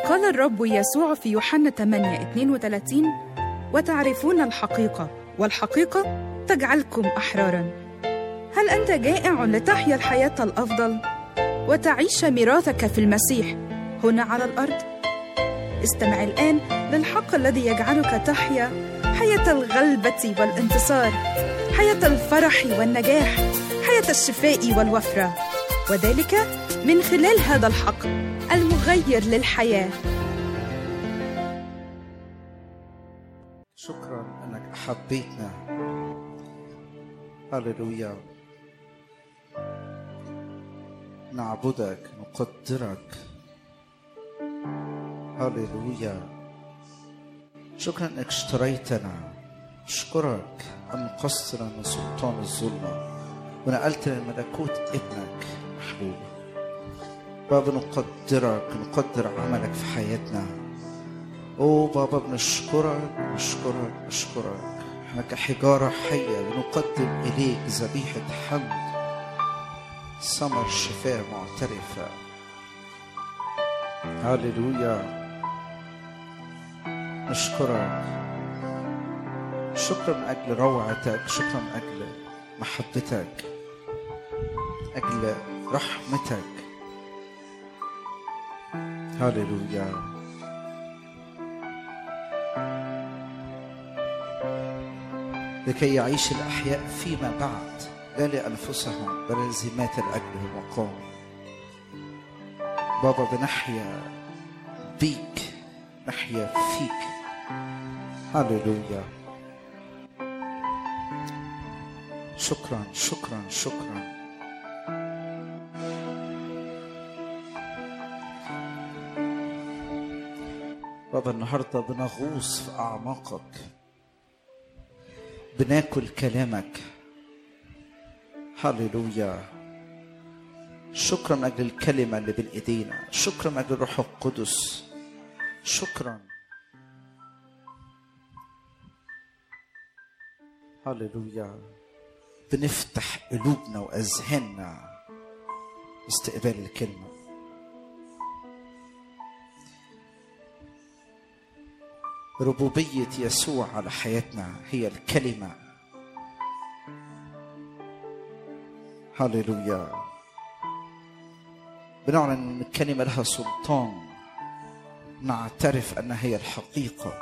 قال الرب يسوع في يوحنا 8 32 وتعرفون الحقيقة والحقيقة تجعلكم أحرارا هل أنت جائع لتحيا الحياة الأفضل وتعيش ميراثك في المسيح هنا على الأرض؟ استمع الآن للحق الذي يجعلك تحيا حياة الغلبة والانتصار حياة الفرح والنجاح حياة الشفاء والوفرة وذلك من خلال هذا الحق المغير للحياه شكرا انك احبيتنا هللويا نعبدك نقدرك هللويا شكرا انك اشتريتنا اشكرك ان قصنا من سلطان الظلمه ونقلتنا لملكوت ابنك محبوب بابا نقدرك نقدر عملك في حياتنا او بابا بنشكرك بنشكرك بنشكرك احنا كحجاره حيه بنقدم اليك ذبيحه حمد ثمر شفاء معترفه هللويا نشكرك شكرا من اجل روعتك شكرا من اجل محبتك اجل رحمتك هللويا لكي يعيش الأحياء فيما بعد لا لأنفسهم بل لزمات الأجل والمقام بابا بنحيا بيك نحيا فيك هللويا شكرا شكرا شكرا بابا النهارده بنغوص في اعماقك بناكل كلامك هللويا شكرا من اجل الكلمه اللي بين ايدينا شكرا من اجل الروح القدس شكرا هللويا بنفتح قلوبنا واذهاننا استقبال الكلمه ربوبية يسوع على حياتنا هي الكلمة هللويا بنعلن ان الكلمة لها سلطان نعترف انها هي الحقيقة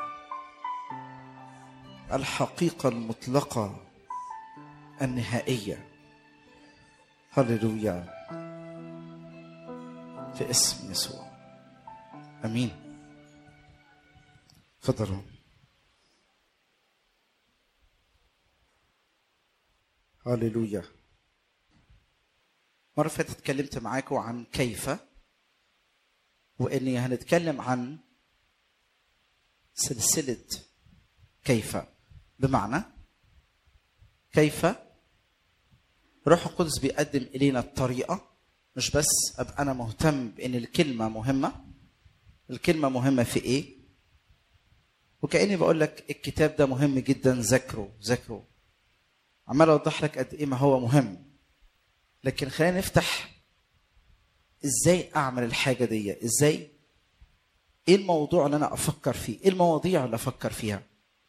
الحقيقة المطلقة النهائية هللويا في اسم يسوع امين تفضلوا هللويا مرة فاتت اتكلمت معاكم عن كيف واني هنتكلم عن سلسلة كيف بمعنى كيف روح القدس بيقدم الينا الطريقة مش بس ابقى انا مهتم بان الكلمة مهمة الكلمة مهمة في ايه وكاني بقول لك الكتاب ده مهم جدا ذاكره ذاكره عمال اوضح لك قد ايه ما هو مهم لكن خلينا نفتح ازاي اعمل الحاجه دي ازاي ايه الموضوع اللي انا افكر فيه ايه المواضيع اللي افكر فيها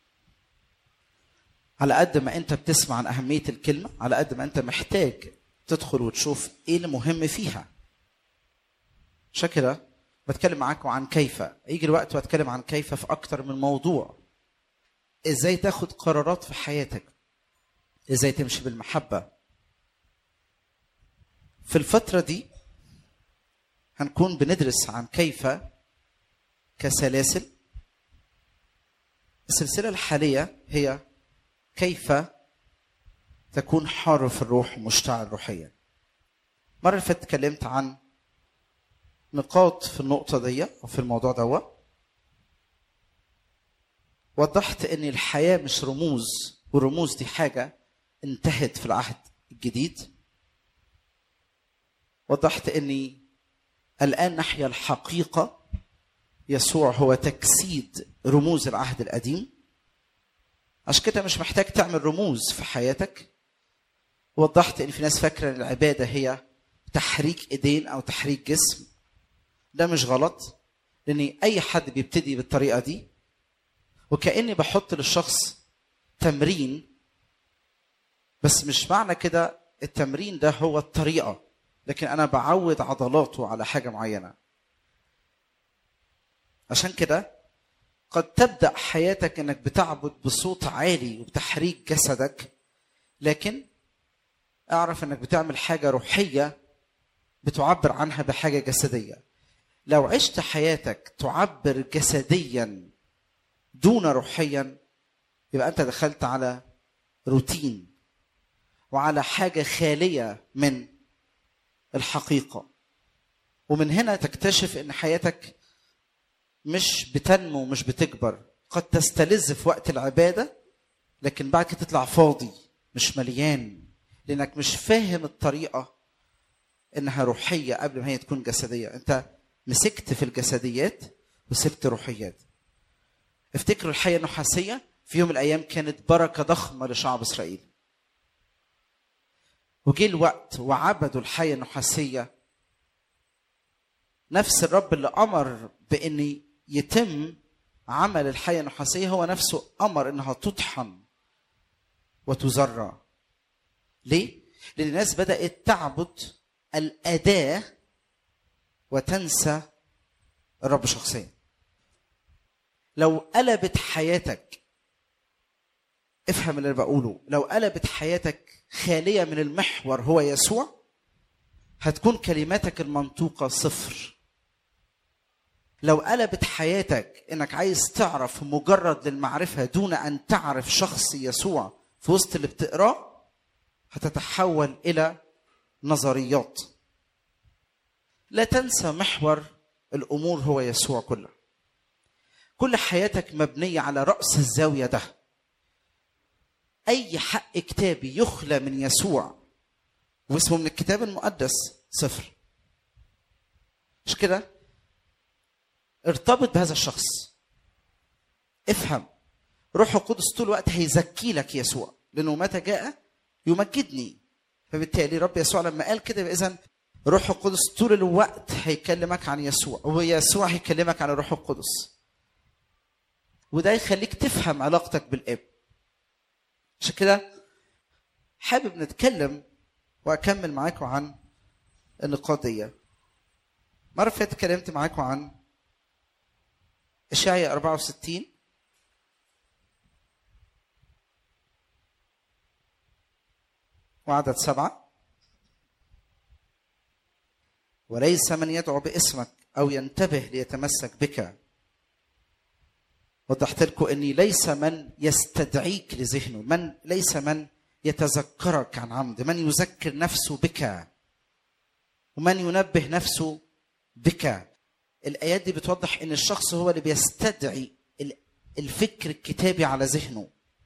على قد ما انت بتسمع عن اهميه الكلمه على قد ما انت محتاج تدخل وتشوف ايه المهم فيها عشان كده بتكلم معاكم عن كيف يجي الوقت واتكلم عن كيف في اكتر من موضوع ازاي تاخد قرارات في حياتك ازاي تمشي بالمحبه في الفتره دي هنكون بندرس عن كيف كسلاسل السلسله الحاليه هي كيف تكون حار في الروح ومشتعل روحيا مرة اللي فاتت اتكلمت عن نقاط في النقطة دي أو في الموضوع دوا وضحت إن الحياة مش رموز والرموز دي حاجة انتهت في العهد الجديد وضحت إني الآن نحيا الحقيقة يسوع هو تجسيد رموز العهد القديم عشان كده مش محتاج تعمل رموز في حياتك وضحت ان في ناس فاكره ان العباده هي تحريك ايدين او تحريك جسم ده مش غلط لان اي حد بيبتدي بالطريقه دي وكاني بحط للشخص تمرين بس مش معنى كده التمرين ده هو الطريقه لكن انا بعود عضلاته على حاجه معينه عشان كده قد تبدا حياتك انك بتعبد بصوت عالي وبتحريك جسدك لكن اعرف انك بتعمل حاجه روحيه بتعبر عنها بحاجه جسديه لو عشت حياتك تعبر جسديا دون روحيا يبقى انت دخلت على روتين وعلى حاجه خاليه من الحقيقه ومن هنا تكتشف ان حياتك مش بتنمو مش بتكبر قد تستلذ في وقت العباده لكن بعد كده تطلع فاضي مش مليان لانك مش فاهم الطريقه انها روحيه قبل ما هي تكون جسديه انت مسكت في الجسديات وسبت روحيات افتكروا الحيه النحاسيه في يوم من الايام كانت بركه ضخمه لشعب اسرائيل وجه الوقت وعبدوا الحيه النحاسيه نفس الرب اللي امر بان يتم عمل الحيه النحاسيه هو نفسه امر انها تطحن وتزرع ليه لان الناس بدات تعبد الاداه وتنسى الرب شخصيا لو قلبت حياتك افهم اللي انا بقوله لو قلبت حياتك خاليه من المحور هو يسوع هتكون كلماتك المنطوقه صفر لو قلبت حياتك انك عايز تعرف مجرد للمعرفه دون ان تعرف شخص يسوع في وسط اللي بتقراه هتتحول الى نظريات لا تنسى محور الامور هو يسوع كله كل حياتك مبنيه على راس الزاويه ده اي حق كتابي يخلى من يسوع واسمه من الكتاب المقدس صفر مش كده ارتبط بهذا الشخص افهم روح القدس طول الوقت هيزكي لك يسوع لانه متى جاء يمجدني فبالتالي رب يسوع لما قال كده اذا روح القدس طول الوقت هيكلمك عن يسوع ويسوع هيكلمك عن الروح القدس وده يخليك تفهم علاقتك بالاب عشان كده حابب نتكلم واكمل معاكم عن النقاط دي مرة فاتت اتكلمت معاكم عن إشعياء 64 وعدد سبعة وليس من يدعو باسمك أو ينتبه ليتمسك بك وضحت لكم اني ليس من يستدعيك لذهنه من ليس من يتذكرك عن عمد من يذكر نفسه بك ومن ينبه نفسه بك الايات دي بتوضح ان الشخص هو اللي بيستدعي الفكر الكتابي على ذهنه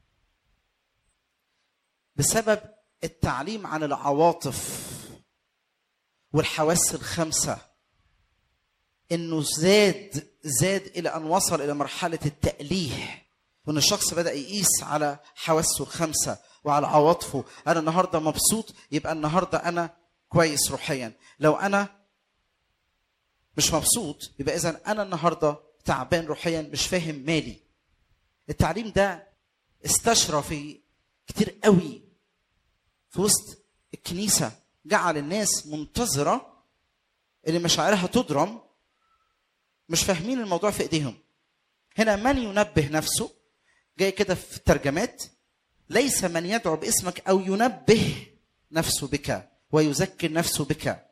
بسبب التعليم عن العواطف والحواس الخمسه انه زاد زاد الى ان وصل الى مرحله التاليه وان الشخص بدا يقيس على حواسه الخمسه وعلى عواطفه انا النهارده مبسوط يبقى النهارده انا كويس روحيا لو انا مش مبسوط يبقى اذا انا النهارده تعبان روحيا مش فاهم مالي التعليم ده استشرى في كتير قوي في وسط الكنيسه جعل الناس منتظره اللي مشاعرها تضرم مش فاهمين الموضوع في ايديهم هنا من ينبه نفسه جاي كده في الترجمات ليس من يدعو باسمك او ينبه نفسه بك ويذكر نفسه بك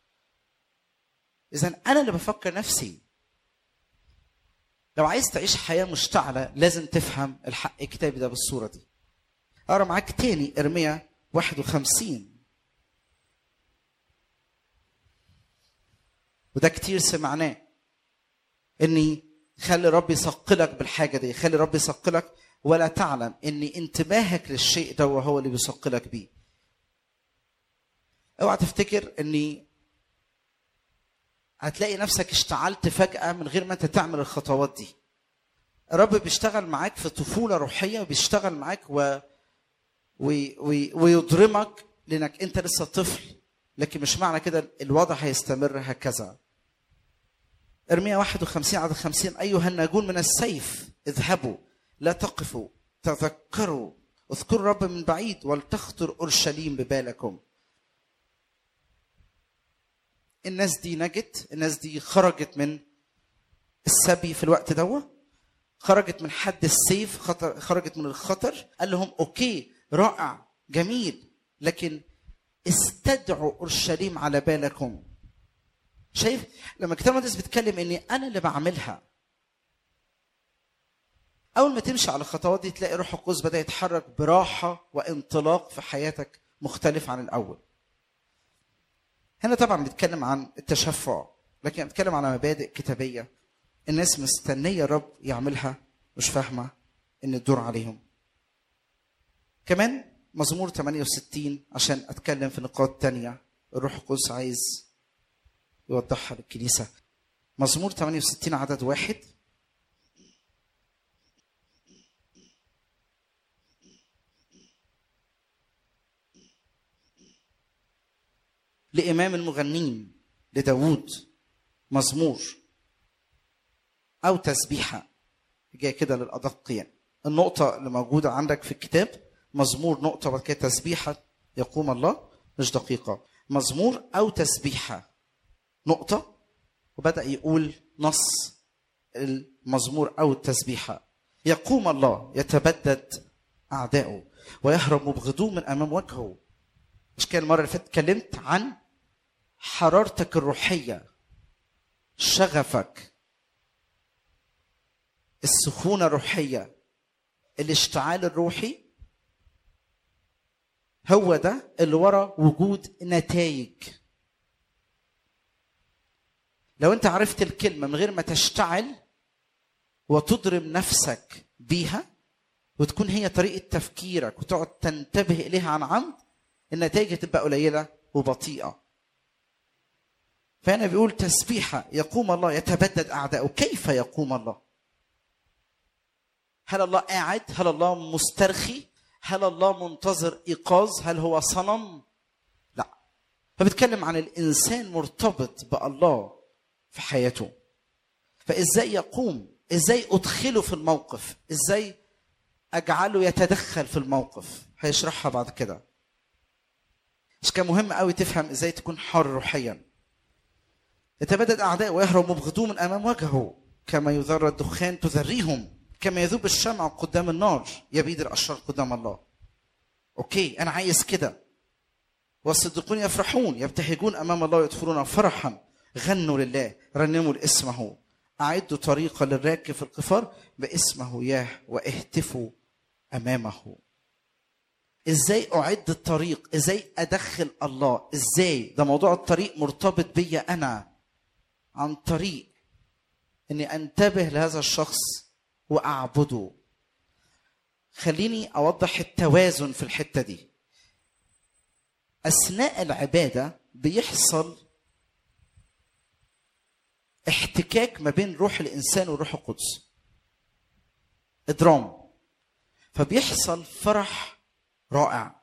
اذا انا اللي بفكر نفسي لو عايز تعيش حياه مشتعله لازم تفهم الحق الكتابي ده بالصوره دي اقرا معاك تاني ارميا 51 وده كتير سمعناه اني خلي ربي يثقلك بالحاجه دي خلي ربي يثقلك ولا تعلم ان انتباهك للشيء ده هو اللي بيثقلك بيه اوعى تفتكر اني هتلاقي نفسك اشتعلت فجاه من غير ما انت تعمل الخطوات دي الرب بيشتغل معاك في طفوله روحيه وبيشتغل معاك و... وي... وي... ويضرمك لانك انت لسه طفل لكن مش معنى كده الوضع هيستمر هكذا ارميا 51 عدد 50 ايها الناجون من السيف اذهبوا لا تقفوا تذكروا اذكروا رب من بعيد ولتخطر اورشليم ببالكم الناس دي نجت الناس دي خرجت من السبي في الوقت دوا خرجت من حد السيف خطر خرجت من الخطر قال لهم اوكي رائع جميل لكن استدعوا اورشليم على بالكم شايف لما الكتاب المقدس بيتكلم اني انا اللي بعملها اول ما تمشي على الخطوات دي تلاقي روح القدس بدا يتحرك براحه وانطلاق في حياتك مختلف عن الاول هنا طبعا بيتكلم عن التشفع لكن بيتكلم على مبادئ كتابيه الناس مستنيه الرب يعملها مش فاهمه ان الدور عليهم كمان مزمور 68 عشان اتكلم في نقاط تانية الروح القدس عايز يوضحها للكنيسه مزمور 68 عدد واحد لإمام المغنين لداوود مزمور أو تسبيحة جاي كده للأدق يعني النقطة اللي موجودة عندك في الكتاب مزمور نقطة وبعد كده تسبيحة يقوم الله مش دقيقة مزمور أو تسبيحة نقطة وبدأ يقول نص المزمور أو التسبيحة يقوم الله يتبدد أعدائه ويهرب مبغضوه من أمام وجهه مش كان المرة اللي فاتت اتكلمت عن حرارتك الروحية شغفك السخونة الروحية الاشتعال الروحي هو ده اللي ورا وجود نتائج لو انت عرفت الكلمة من غير ما تشتعل وتضرب نفسك بيها وتكون هي طريقة تفكيرك وتقعد تنتبه إليها عن عمد النتائج هتبقى قليلة وبطيئة فهنا بيقول تسبيحة يقوم الله يتبدد أعداؤه كيف يقوم الله هل الله قاعد هل الله مسترخي هل الله منتظر إيقاظ هل هو صنم لا فبتكلم عن الإنسان مرتبط بالله في حياته فإزاي يقوم إزاي أدخله في الموقف إزاي أجعله يتدخل في الموقف هيشرحها بعد كده مش كان مهم قوي تفهم ازاي تكون حر روحيا يتبدد اعداء ويهرب مبغضوه من امام وجهه كما يذر الدخان تذريهم كما يذوب الشمع قدام النار يبيد الاشرار قدام الله اوكي انا عايز كده والصديقون يفرحون يبتهجون امام الله ويدخلون فرحا غنوا لله رنموا لاسمه اعدوا طريقا للراكب في القفار باسمه ياه واهتفوا امامه ازاي اعد الطريق ازاي ادخل الله ازاي ده موضوع الطريق مرتبط بيا انا عن طريق اني انتبه لهذا الشخص واعبده خليني اوضح التوازن في الحته دي اثناء العباده بيحصل احتكاك ما بين روح الانسان وروح القدس ادرام فبيحصل فرح رائع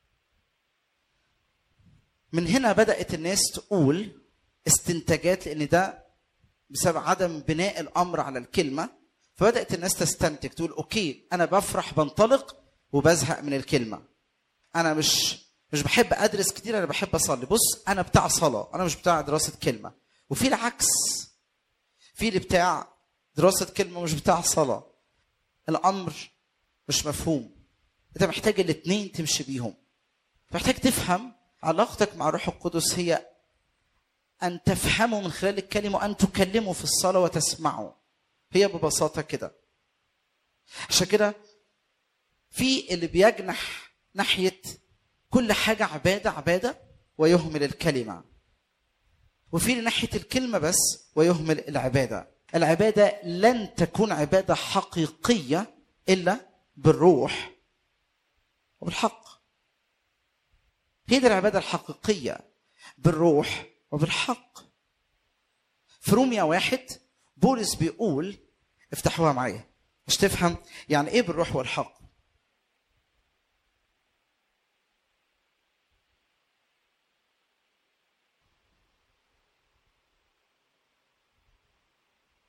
من هنا بدات الناس تقول استنتاجات لان ده بسبب عدم بناء الامر على الكلمه فبدات الناس تستنتج تقول اوكي انا بفرح بنطلق وبزهق من الكلمه انا مش مش بحب ادرس كتير انا بحب اصلي بص انا بتاع صلاه انا مش بتاع دراسه كلمه وفي العكس في اللي بتاع دراسه كلمه مش بتاع صلاه الامر مش مفهوم انت محتاج الاثنين تمشي بيهم محتاج تفهم علاقتك مع الروح القدس هي ان تفهمه من خلال الكلمه وان تكلمه في الصلاه وتسمعه هي ببساطه كده عشان كده في اللي بيجنح ناحيه كل حاجه عباده عباده ويهمل الكلمه وفي اللي ناحيه الكلمه بس ويهمل العباده العباده لن تكون عباده حقيقيه الا بالروح وبالحق هي دي العبادة الحقيقية بالروح وبالحق في روميا واحد بولس بيقول افتحوها معايا مش تفهم يعني ايه بالروح والحق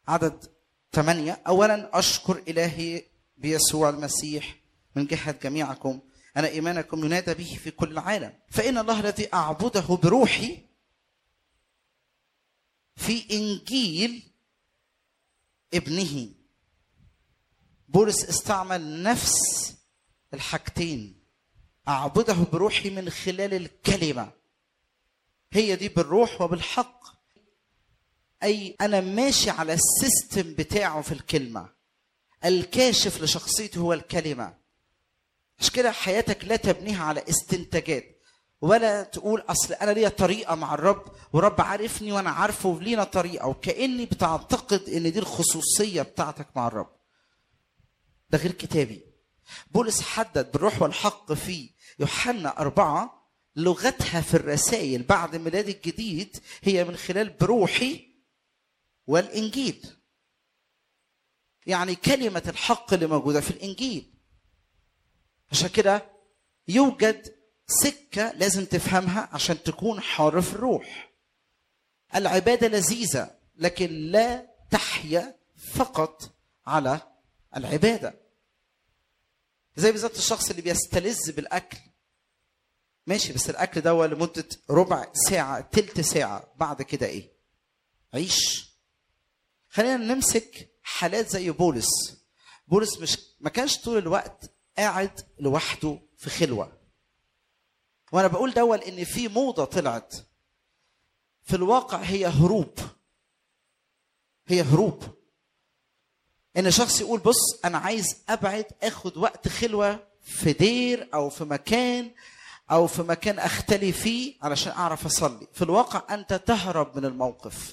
عدد ثمانية أولا أشكر إلهي بيسوع المسيح من جهة جميعكم أنا إيمانكم ينادى به في كل العالم فإن الله الذي أعبده بروحي في إنجيل ابنه بولس استعمل نفس الحاجتين أعبده بروحي من خلال الكلمة هي دي بالروح وبالحق أي أنا ماشي على السيستم بتاعه في الكلمة الكاشف لشخصيته هو الكلمة مش كده حياتك لا تبنيها على استنتاجات ولا تقول اصل انا ليا طريقه مع الرب ورب عارفني وانا عارفه ولينا طريقه وكاني بتعتقد ان دي الخصوصيه بتاعتك مع الرب ده غير كتابي بولس حدد بالروح والحق في يوحنا أربعة لغتها في الرسائل بعد ميلاد الجديد هي من خلال بروحي والإنجيل يعني كلمة الحق اللي موجودة في الإنجيل عشان كده يوجد سكة لازم تفهمها عشان تكون حار في الروح العبادة لذيذة لكن لا تحيا فقط على العبادة زي بالظبط الشخص اللي بيستلذ بالأكل ماشي بس الأكل ده لمدة ربع ساعة تلت ساعة بعد كده إيه عيش خلينا نمسك حالات زي بولس بولس مش ما كانش طول الوقت قاعد لوحده في خلوه وانا بقول دول ان في موضه طلعت في الواقع هي هروب هي هروب ان شخص يقول بص انا عايز ابعد اخد وقت خلوه في دير او في مكان او في مكان اختلي فيه علشان اعرف اصلي في الواقع انت تهرب من الموقف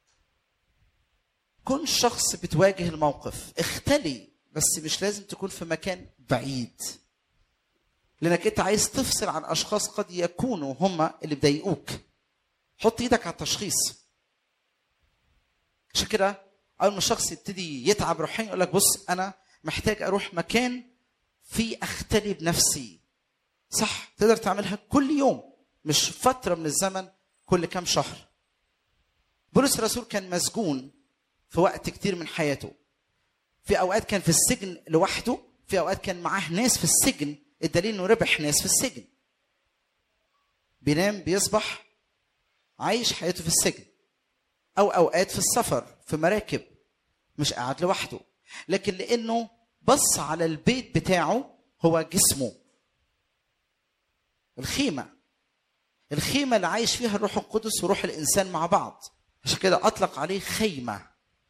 كن شخص بتواجه الموقف اختلي بس مش لازم تكون في مكان بعيد لانك انت عايز تفصل عن اشخاص قد يكونوا هم اللي بيضايقوك حط ايدك على التشخيص عشان كده اول ما الشخص يبتدي يتعب روحيا يقول لك بص انا محتاج اروح مكان فيه اختلي بنفسي صح تقدر تعملها كل يوم مش فتره من الزمن كل كام شهر بولس الرسول كان مسجون في وقت كتير من حياته في اوقات كان في السجن لوحده في اوقات كان معاه ناس في السجن الدليل انه ربح ناس في السجن بينام بيصبح عايش حياته في السجن او اوقات في السفر في مراكب مش قاعد لوحده لكن لانه بص على البيت بتاعه هو جسمه الخيمه الخيمه اللي عايش فيها الروح القدس وروح الانسان مع بعض عشان كده اطلق عليه خيمه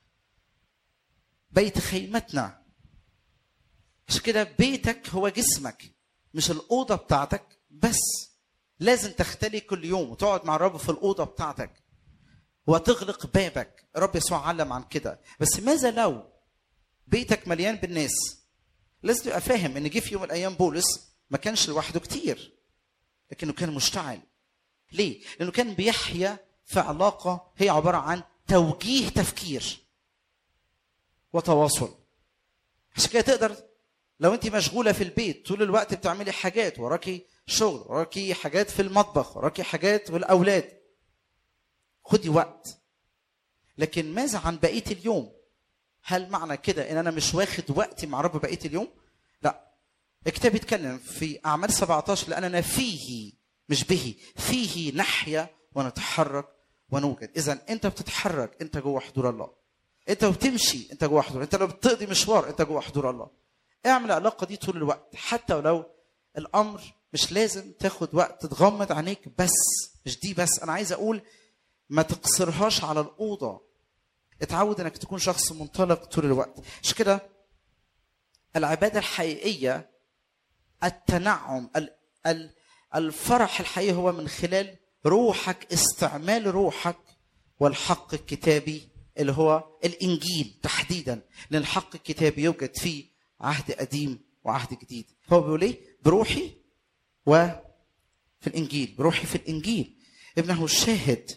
بيت خيمتنا عشان كده بيتك هو جسمك مش الأوضة بتاعتك بس لازم تختلي كل يوم وتقعد مع الرب في الأوضة بتاعتك وتغلق بابك الرب يسوع علم عن كده بس ماذا لو بيتك مليان بالناس لازم تبقى فاهم ان جه في يوم من الايام بولس ما كانش لوحده كتير لكنه كان مشتعل ليه لانه كان بيحيا في علاقه هي عباره عن توجيه تفكير وتواصل عشان كده تقدر لو انت مشغوله في البيت طول الوقت بتعملي حاجات وراكي شغل وراكي حاجات في المطبخ وراكي حاجات والاولاد خدي وقت لكن ماذا عن بقيه اليوم هل معنى كده ان انا مش واخد وقتي مع رب بقيه اليوم لا الكتاب بيتكلم في اعمال 17 لاننا فيه مش به فيه نحيا ونتحرك ونوجد اذا انت بتتحرك انت جوه حضور الله انت بتمشي انت جوه حضور انت لو بتقضي مشوار انت جوه حضور الله اعمل العلاقه دي طول الوقت حتى ولو الامر مش لازم تاخد وقت تغمض عينيك بس مش دي بس انا عايز اقول ما تقصرهاش على الاوضه اتعود انك تكون شخص منطلق طول الوقت عشان كده العباده الحقيقيه التنعم ال- ال- الفرح الحقيقي هو من خلال روحك استعمال روحك والحق الكتابي اللي هو الانجيل تحديدا لان الحق الكتابي يوجد فيه عهد قديم وعهد جديد هو بيقول ايه بروحي وفي الانجيل بروحي في الانجيل ابنه الشاهد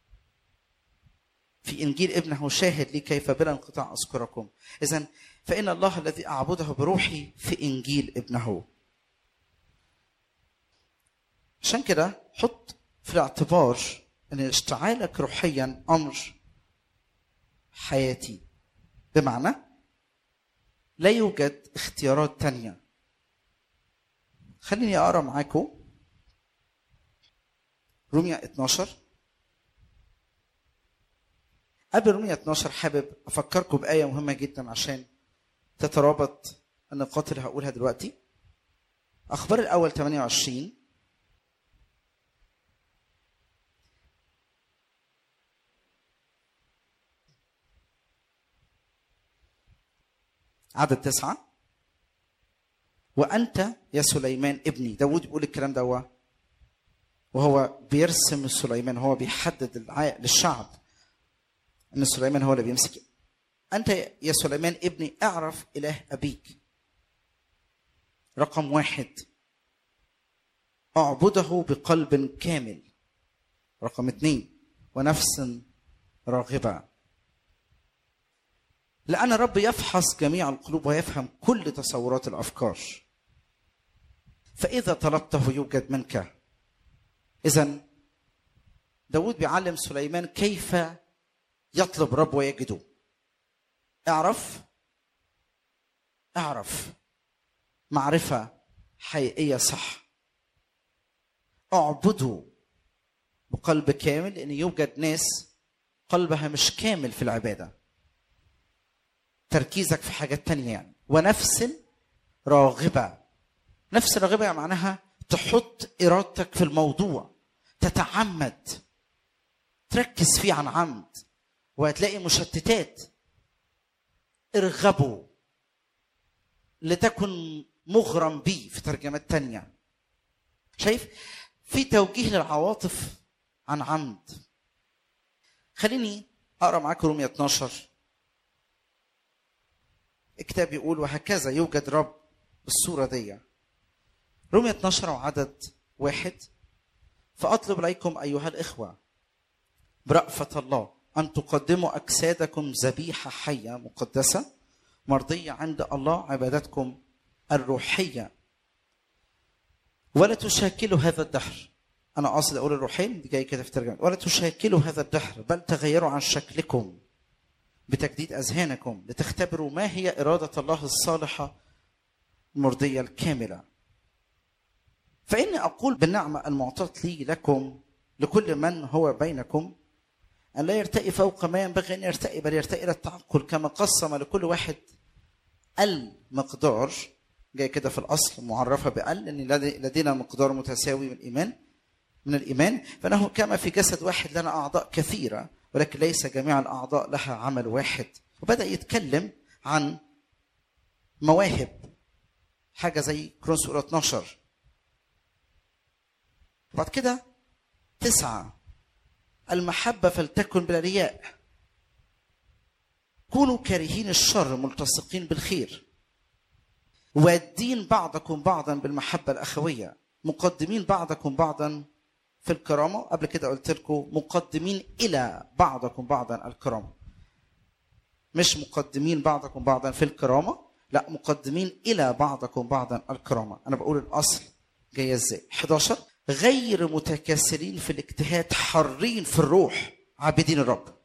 في انجيل ابنه شاهد لي كيف بلا انقطاع اذكركم اذا فان الله الذي اعبده بروحي في انجيل ابنه عشان كده حط في الاعتبار ان اشتعالك روحيا امر حياتي بمعنى لا يوجد اختيارات تانية خليني اقرا معاكم روميا 12 قبل روميا 12 حابب افكركم بايه مهمه جدا عشان تترابط النقاط اللي هقولها دلوقتي اخبار الاول 28 عدد تسعة وأنت يا سليمان ابني داود بيقول الكلام ده هو وهو بيرسم سليمان هو بيحدد الع- للشعب ان سليمان هو اللي بيمسك انت يا سليمان ابني اعرف اله ابيك رقم واحد اعبده بقلب كامل رقم اثنين ونفس راغبه لأن الرب يفحص جميع القلوب ويفهم كل تصورات الأفكار فإذا طلبته يوجد منك إذا داود بيعلم سليمان كيف يطلب رب ويجده اعرف اعرف معرفة حقيقية صح اعبده بقلب كامل لأن يوجد ناس قلبها مش كامل في العبادة تركيزك في حاجات تانية يعني ونفس راغبة نفس راغبة يعني معناها تحط إرادتك في الموضوع تتعمد تركز فيه عن عمد وهتلاقي مشتتات ارغبوا لتكن مغرم بي في ترجمات تانية شايف في توجيه للعواطف عن عمد خليني اقرا معاكم رومية 12 الكتاب يقول وهكذا يوجد رب بالصورة دي رومية 12 وعدد واحد فأطلب إليكم أيها الإخوة برأفة الله أن تقدموا أجسادكم ذبيحة حية مقدسة مرضية عند الله عبادتكم الروحية ولا تشاكلوا هذا الدهر أنا قاصد أقول الروحين دي جاي كده في ترجمة ولا تشاكلوا هذا الدهر بل تغيروا عن شكلكم بتجديد أذهانكم لتختبروا ما هي إرادة الله الصالحة المرضية الكاملة فإني أقول بالنعمة المعطاة لي لكم لكل من هو بينكم أن لا يرتقي فوق ما ينبغي أن يرتقي بل يرتقي إلى التعقل كما قسم لكل واحد المقدار جاي كده في الأصل معرفة بأل أن لدينا مقدار متساوي من الإيمان من الإيمان فإنه كما في جسد واحد لنا أعضاء كثيرة ولكن ليس جميع الأعضاء لها عمل واحد وبدأ يتكلم عن مواهب حاجة زي كرونس 12 بعد كده تسعة المحبة فلتكن بلا رياء كونوا كارهين الشر ملتصقين بالخير وادين بعضكم بعضا بالمحبة الأخوية مقدمين بعضكم بعضا في الكرامة قبل كده قلت لكم مقدمين إلى بعضكم بعضا الكرامة مش مقدمين بعضكم بعضا في الكرامة لا مقدمين إلى بعضكم بعضا الكرامة أنا بقول الأصل جاية إزاي 11 غير متكاسلين في الاجتهاد حارين في الروح عابدين الرب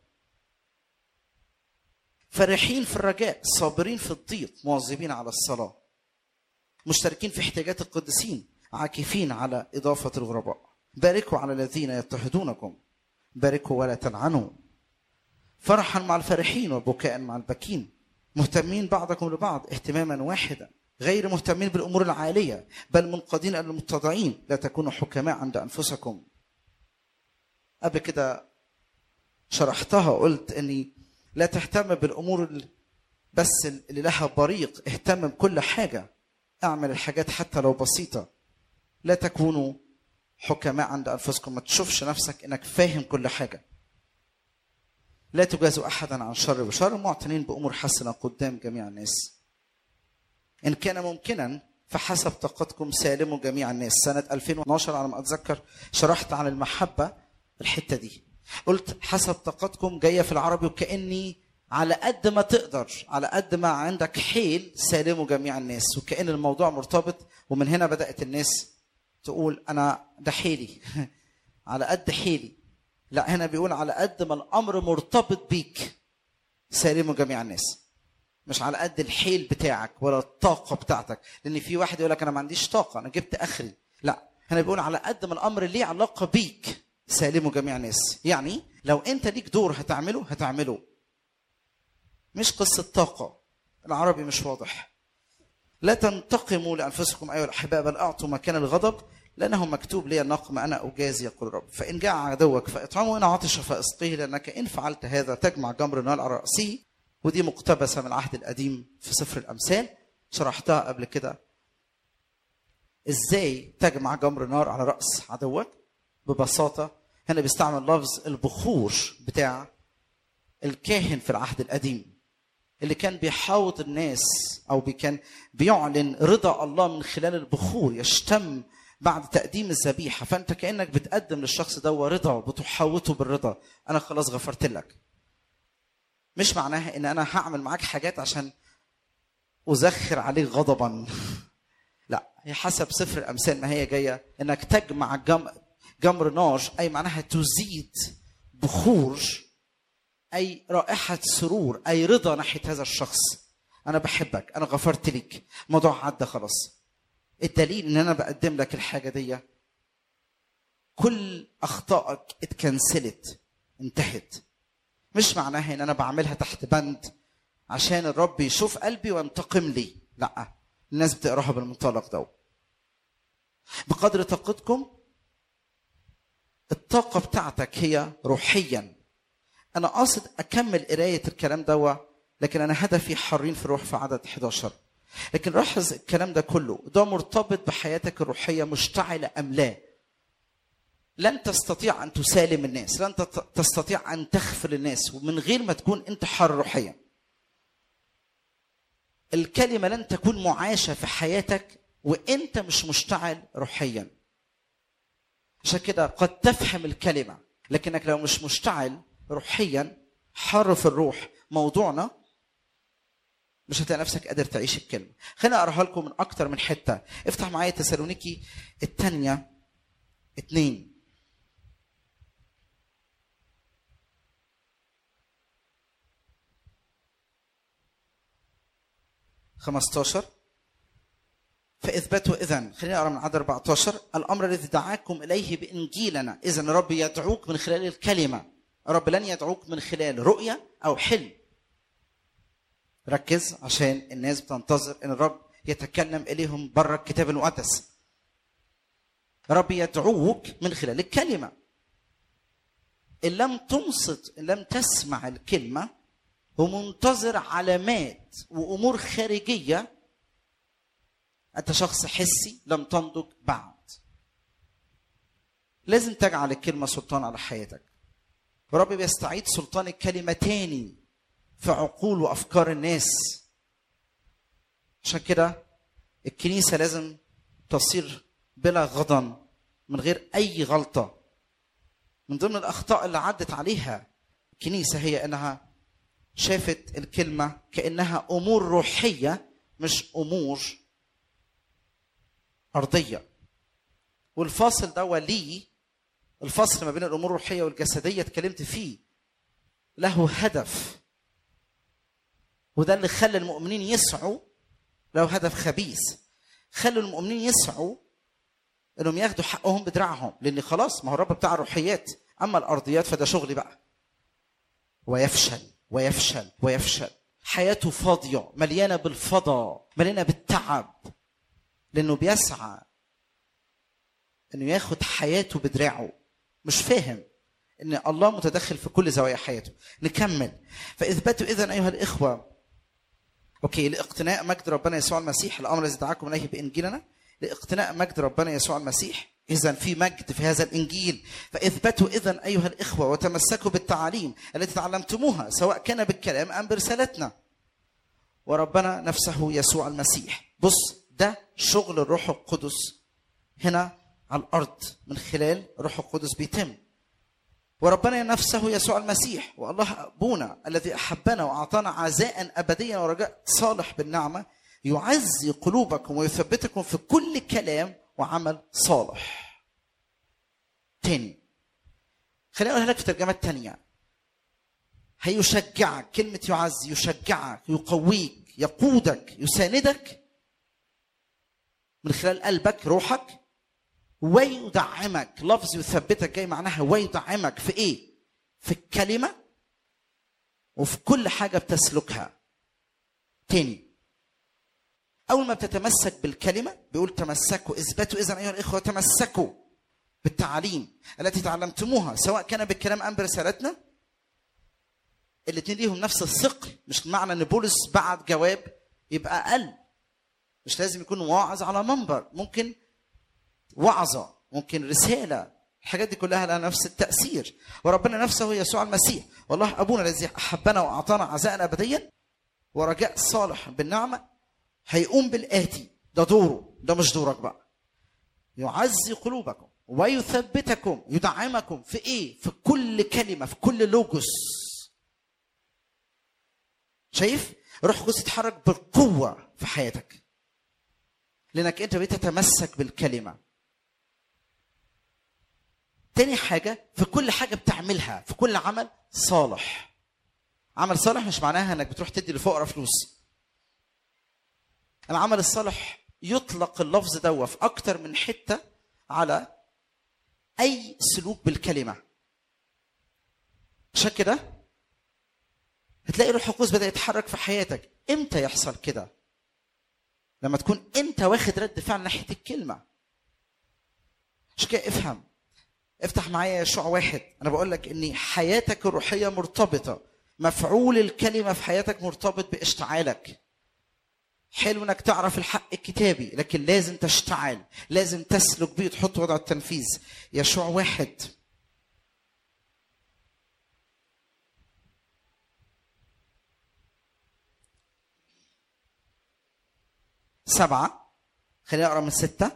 فرحين في الرجاء صابرين في الضيق مواظبين على الصلاة مشتركين في احتياجات القديسين عاكفين على إضافة الغرباء باركوا على الذين يضطهدونكم باركوا ولا تلعنوا فرحا مع الفرحين وبكاء مع البكين مهتمين بعضكم لبعض اهتماما واحدا غير مهتمين بالامور العاليه بل منقادين الى المتضعين لا تكونوا حكماء عند انفسكم قبل كده شرحتها قلت اني لا تهتم بالامور بس اللي لها بريق اهتم بكل حاجه اعمل الحاجات حتى لو بسيطه لا تكونوا حكماء عند انفسكم ما تشوفش نفسك انك فاهم كل حاجه لا تجازوا احدا عن شر بشر معتنين بامور حسنه قدام جميع الناس ان كان ممكنا فحسب طاقتكم سالموا جميع الناس سنه 2012 على ما اتذكر شرحت عن المحبه الحته دي قلت حسب طاقتكم جايه في العربي وكاني على قد ما تقدر على قد ما عندك حيل سالموا جميع الناس وكأن الموضوع مرتبط ومن هنا بدأت الناس تقول أنا ده حيلي على قد حيلي لا هنا بيقول على قد ما الأمر مرتبط بيك سالموا جميع الناس مش على قد الحيل بتاعك ولا الطاقه بتاعتك لان في واحد يقول لك انا ما عنديش طاقه انا جبت اخري لا هنا بيقول على قد ما الامر ليه علاقه بيك سالموا جميع الناس يعني لو انت ليك دور هتعمله هتعمله مش قصه طاقه العربي مش واضح لا تنتقموا لانفسكم ايها الاحباء بل اعطوا مكان الغضب لانه مكتوب لي النقم انا اجازي يقول الرب فان جاء عدوك فاطعمه ان عطش فاسقيه لانك ان فعلت هذا تجمع جمر نار على راسه ودي مقتبسه من العهد القديم في سفر الامثال شرحتها قبل كده ازاي تجمع جمر نار على راس عدوك ببساطه هنا بيستعمل لفظ البخور بتاع الكاهن في العهد القديم اللي كان بيحاوط الناس او بي كان بيعلن رضا الله من خلال البخور يشتم بعد تقديم الذبيحه فانت كانك بتقدم للشخص ده رضا بتحاوطه بالرضا انا خلاص غفرت لك مش معناها ان انا هعمل معاك حاجات عشان ازخر عليك غضبا لا هي حسب سفر الامثال ما هي جايه انك تجمع جم... جمر نار اي معناها تزيد بخور اي رائحه سرور اي رضا ناحيه هذا الشخص انا بحبك انا غفرت لك الموضوع عدى خلاص الدليل ان انا بقدم لك الحاجه دي كل اخطائك اتكنسلت انتهت مش معناها ان انا بعملها تحت بند عشان الرب يشوف قلبي وينتقم لي لا الناس بتقراها بالمنطلق ده بقدر طاقتكم الطاقه بتاعتك هي روحيا انا قاصد اكمل قرايه الكلام دوا لكن انا هدفي حرين في الروح في عدد 11 لكن لاحظ الكلام ده كله ده مرتبط بحياتك الروحيه مشتعله ام لا لن تستطيع ان تسالم الناس لن تستطيع ان تغفر الناس ومن غير ما تكون انت حر روحيا الكلمه لن تكون معاشه في حياتك وانت مش مشتعل روحيا عشان كده قد تفهم الكلمه لكنك لو مش مشتعل روحيا حر في الروح موضوعنا مش هتلاقي نفسك قادر تعيش الكلمه خليني اقراها لكم من اكتر من حته افتح معايا تسالونيكي الثانيه اتنين خمستاشر فاثبتوا اذا خلينا نقرا من عدد 14 الامر الذي دعاكم اليه بانجيلنا اذا الرب يدعوك من خلال الكلمه الرب لن يدعوك من خلال رؤيه او حلم ركز عشان الناس بتنتظر ان الرب يتكلم اليهم بره الكتاب المقدس الرب يدعوك من خلال الكلمه ان لم تنصت ان لم تسمع الكلمه ومنتظر علامات وامور خارجيه انت شخص حسي لم تنضج بعد لازم تجعل الكلمه سلطان على حياتك ورب بيستعيد سلطان الكلمه تاني في عقول وافكار الناس عشان كده الكنيسه لازم تصير بلا غضن من غير اي غلطه من ضمن الاخطاء اللي عدت عليها الكنيسه هي انها شافت الكلمه كانها امور روحيه مش امور ارضيه والفاصل ده ليه الفصل ما بين الامور الروحيه والجسديه اتكلمت فيه له هدف وده اللي خلى المؤمنين يسعوا له هدف خبيث خلوا المؤمنين يسعوا انهم ياخدوا حقهم بدراعهم لان خلاص ما هو الرب بتاع الروحيات اما الارضيات فده شغلي بقى ويفشل ويفشل ويفشل حياته فاضيه مليانه بالفضا مليانه بالتعب لانه بيسعى انه ياخد حياته بدراعه مش فاهم ان الله متدخل في كل زوايا حياته نكمل فاثبتوا اذا ايها الاخوه اوكي لاقتناء مجد ربنا يسوع المسيح الامر الذي دعاكم اليه بانجيلنا لاقتناء مجد ربنا يسوع المسيح اذا في مجد في هذا الانجيل فاثبتوا اذا ايها الاخوه وتمسكوا بالتعاليم التي تعلمتموها سواء كان بالكلام ام برسالتنا وربنا نفسه يسوع المسيح بص ده شغل الروح القدس هنا على الارض من خلال الروح القدس بيتم وربنا نفسه يسوع المسيح والله ابونا الذي احبنا واعطانا عزاء ابديا ورجاء صالح بالنعمه يعزي قلوبكم ويثبتكم في كل كلام وعمل صالح. تاني خليني اقولها لك في ترجمه تانية هيشجعك كلمة يعز يشجعك يقويك يقودك يساندك من خلال قلبك روحك ويدعمك لفظ يثبتك جاي معناها ويدعمك في ايه في الكلمة وفي كل حاجة بتسلكها تاني أول ما بتتمسك بالكلمة بيقول تمسكوا اثبتوا إذا أيها الإخوة تمسكوا بالتعاليم التي تعلمتموها سواء كان بالكلام أم برسالتنا الاثنين ليهم نفس الثقل مش معنى ان بولس بعت جواب يبقى اقل مش لازم يكون واعظ على منبر ممكن وعظه ممكن رساله الحاجات دي كلها لها نفس التاثير وربنا نفسه هو يسوع المسيح والله ابونا الذي احبنا واعطانا عزاء ابديا ورجاء صالح بالنعمه هيقوم بالاتي ده دوره ده مش دورك بقى يعزي قلوبكم ويثبتكم يدعمكم في ايه في كل كلمه في كل لوجوس شايف روح القدس يتحرك بقوه في حياتك لانك انت بقيت تتمسك بالكلمه تاني حاجه في كل حاجه بتعملها في كل عمل صالح عمل صالح مش معناها انك بتروح تدي لفقراء فلوس العمل الصالح يطلق اللفظ ده في اكتر من حته على اي سلوك بالكلمه عشان كده هتلاقي روح القدس بدا يتحرك في حياتك امتى يحصل كده لما تكون انت واخد رد فعل ناحيه الكلمه عشان كده افهم افتح معايا يشوع واحد انا بقول لك ان حياتك الروحيه مرتبطه مفعول الكلمه في حياتك مرتبط باشتعالك حلو انك تعرف الحق الكتابي لكن لازم تشتعل لازم تسلك بيه تحط وضع التنفيذ يشوع واحد سبعة خلينا نقرا من ستة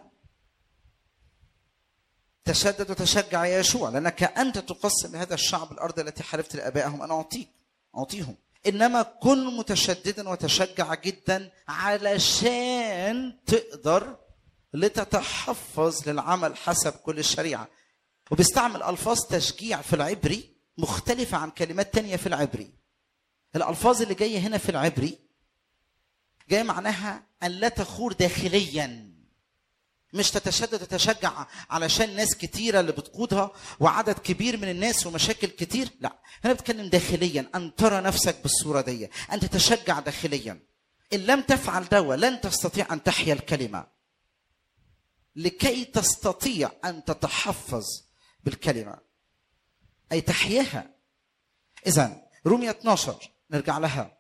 تشدد وتشجع يا يشوع لأنك أنت تقسم لهذا الشعب الأرض التي حلفت لآبائهم أن أعطيك أعطيهم إنما كن متشددا وتشجع جدا علشان تقدر لتتحفظ للعمل حسب كل الشريعة وبيستعمل ألفاظ تشجيع في العبري مختلفة عن كلمات تانية في العبري الألفاظ اللي جاية هنا في العبري جاي معناها ان لا تخور داخليا مش تتشدد وتتشجع علشان ناس كتيره اللي بتقودها وعدد كبير من الناس ومشاكل كتير لا هنا بتكلم داخليا ان ترى نفسك بالصوره دي ان تتشجع داخليا ان لم تفعل دوا لن تستطيع ان تحيا الكلمه لكي تستطيع ان تتحفظ بالكلمه اي تحياها اذا رومية 12 نرجع لها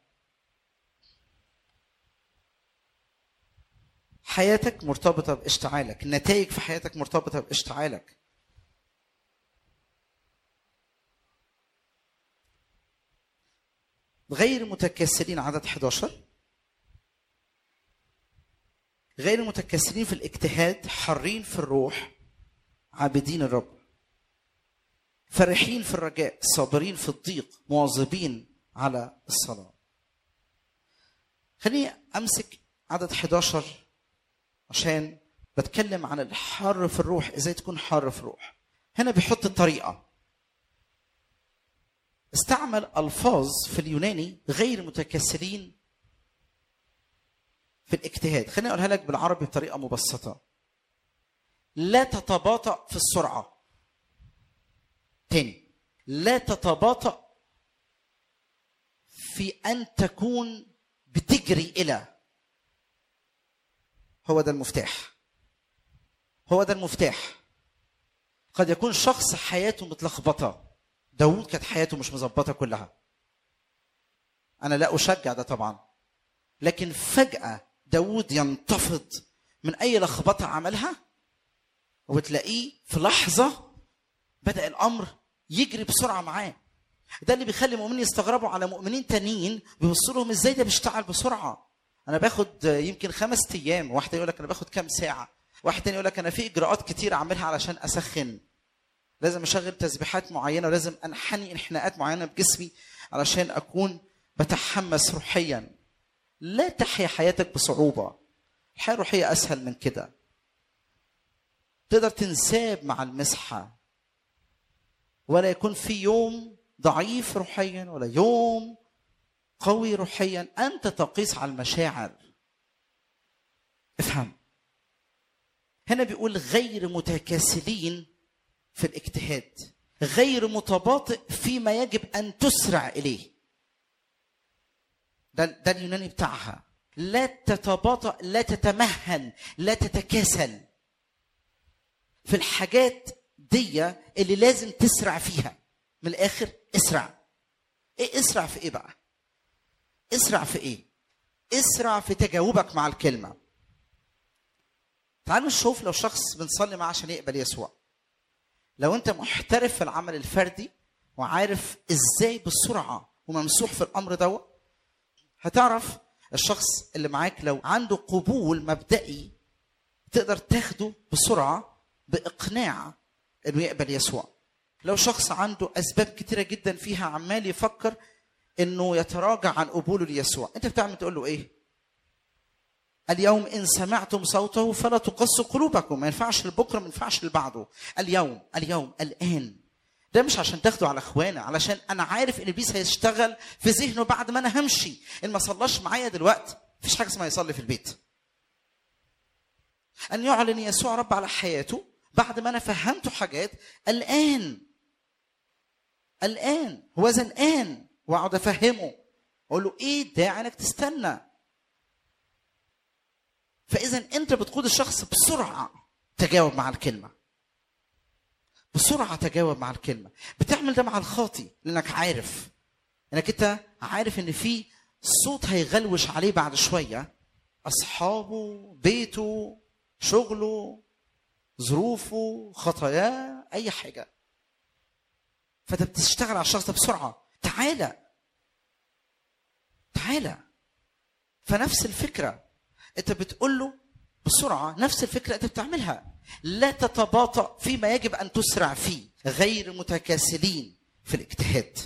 حياتك مرتبطه باشتعالك النتائج في حياتك مرتبطه باشتعالك غير متكاسلين عدد 11 غير متكاسلين في الاجتهاد حرين في الروح عابدين الرب فرحين في الرجاء صابرين في الضيق مواظبين على الصلاة خليني أمسك عدد 11 عشان بتكلم عن الحر في الروح ازاي تكون حر في الروح هنا بيحط الطريقه استعمل الفاظ في اليوناني غير متكسرين في الاجتهاد خليني اقولها لك بالعربي بطريقه مبسطه لا تتباطأ في السرعه تاني لا تتباطأ في ان تكون بتجري الى هو ده المفتاح هو ده المفتاح قد يكون شخص حياته متلخبطة داود كانت حياته مش مظبطة كلها أنا لا أشجع ده طبعا لكن فجأة داود ينتفض من أي لخبطة عملها وتلاقيه في لحظة بدأ الأمر يجري بسرعة معاه ده اللي بيخلي المؤمنين يستغربوا على مؤمنين تانيين بيبصوا لهم ازاي ده بيشتغل بسرعه انا باخد يمكن خمس ايام واحد يقول لك انا باخد كام ساعه واحد تاني يقول لك انا في اجراءات كتير اعملها علشان اسخن لازم اشغل تسبيحات معينه ولازم انحني انحناءات معينه بجسمي علشان اكون بتحمس روحيا لا تحيا حياتك بصعوبه الحياه الروحيه اسهل من كده تقدر تنساب مع المسحه ولا يكون في يوم ضعيف روحيا ولا يوم قوي روحيا انت تقيس على المشاعر افهم هنا بيقول غير متكاسلين في الاجتهاد غير متباطئ فيما يجب ان تسرع اليه ده ده اليوناني بتاعها لا تتباطأ لا تتمهن لا تتكاسل في الحاجات دي اللي لازم تسرع فيها من الاخر اسرع ايه اسرع في ايه بقى اسرع في ايه اسرع في تجاوبك مع الكلمه تعالوا نشوف لو شخص بنصلي معاه عشان يقبل يسوع لو انت محترف في العمل الفردي وعارف ازاي بسرعه وممسوح في الامر دوت هتعرف الشخص اللي معاك لو عنده قبول مبدئي تقدر تاخده بسرعه باقناع انه يقبل يسوع لو شخص عنده اسباب كتيره جدا فيها عمال يفكر انه يتراجع عن قبوله ليسوع انت بتعمل تقول له ايه اليوم ان سمعتم صوته فلا تقصوا قلوبكم ما ينفعش لبكره ما ينفعش لبعده اليوم اليوم الان ده مش عشان تاخده على اخوانا علشان انا عارف ان ابليس هيشتغل في ذهنه بعد ما انا همشي ان ما صلاش معايا دلوقتي مفيش حاجه اسمها يصلي في البيت ان يعلن يسوع رب على حياته بعد ما انا فهمته حاجات الان الان هو ذا الان واقعد افهمه اقول له ايه داعي انك تستنى فاذا انت بتقود الشخص بسرعه تجاوب مع الكلمه بسرعه تجاوب مع الكلمه بتعمل ده مع الخاطي لانك عارف انك انت عارف ان في صوت هيغلوش عليه بعد شويه اصحابه بيته شغله ظروفه خطاياه اي حاجه فانت بتشتغل على الشخص ده بسرعه تعالى تعالى فنفس الفكره انت بتقول له بسرعه نفس الفكره انت بتعملها لا تتباطأ فيما يجب ان تسرع فيه غير متكاسلين في الاجتهاد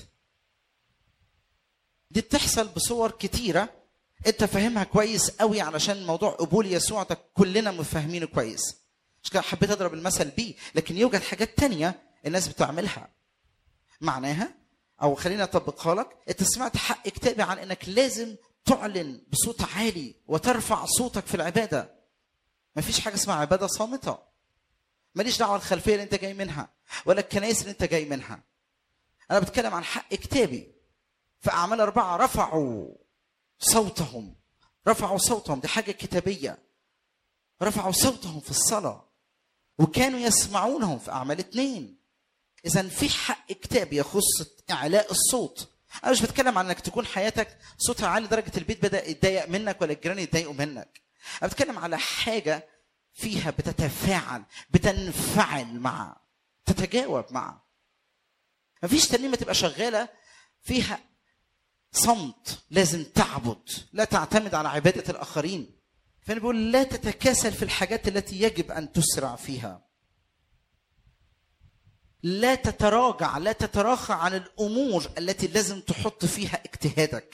دي بتحصل بصور كتيره انت فاهمها كويس قوي علشان موضوع قبول يسوع ده كلنا مفهمينه كويس مش كده حبيت اضرب المثل بيه لكن يوجد حاجات تانية الناس بتعملها معناها او خلينا اطبقها لك انت سمعت حق كتابي عن انك لازم تعلن بصوت عالي وترفع صوتك في العباده مفيش حاجه اسمها عباده صامته ماليش دعوه الخلفيه اللي انت جاي منها ولا الكنائس اللي انت جاي منها انا بتكلم عن حق كتابي في اعمال اربعه رفعوا صوتهم رفعوا صوتهم دي حاجه كتابيه رفعوا صوتهم في الصلاه وكانوا يسمعونهم في اعمال اثنين اذا في حق كتاب يخص اعلاء الصوت انا مش بتكلم عن انك تكون حياتك صوتها عالي لدرجه البيت بدا يتضايق منك ولا الجيران يتضايقوا منك انا بتكلم على حاجه فيها بتتفاعل بتنفعل مع تتجاوب مع مفيش ترنيمه تبقى شغاله فيها صمت لازم تعبد لا تعتمد على عباده الاخرين فانا بقول لا تتكاسل في الحاجات التي يجب ان تسرع فيها لا تتراجع لا تتراخى عن الامور التي لازم تحط فيها اجتهادك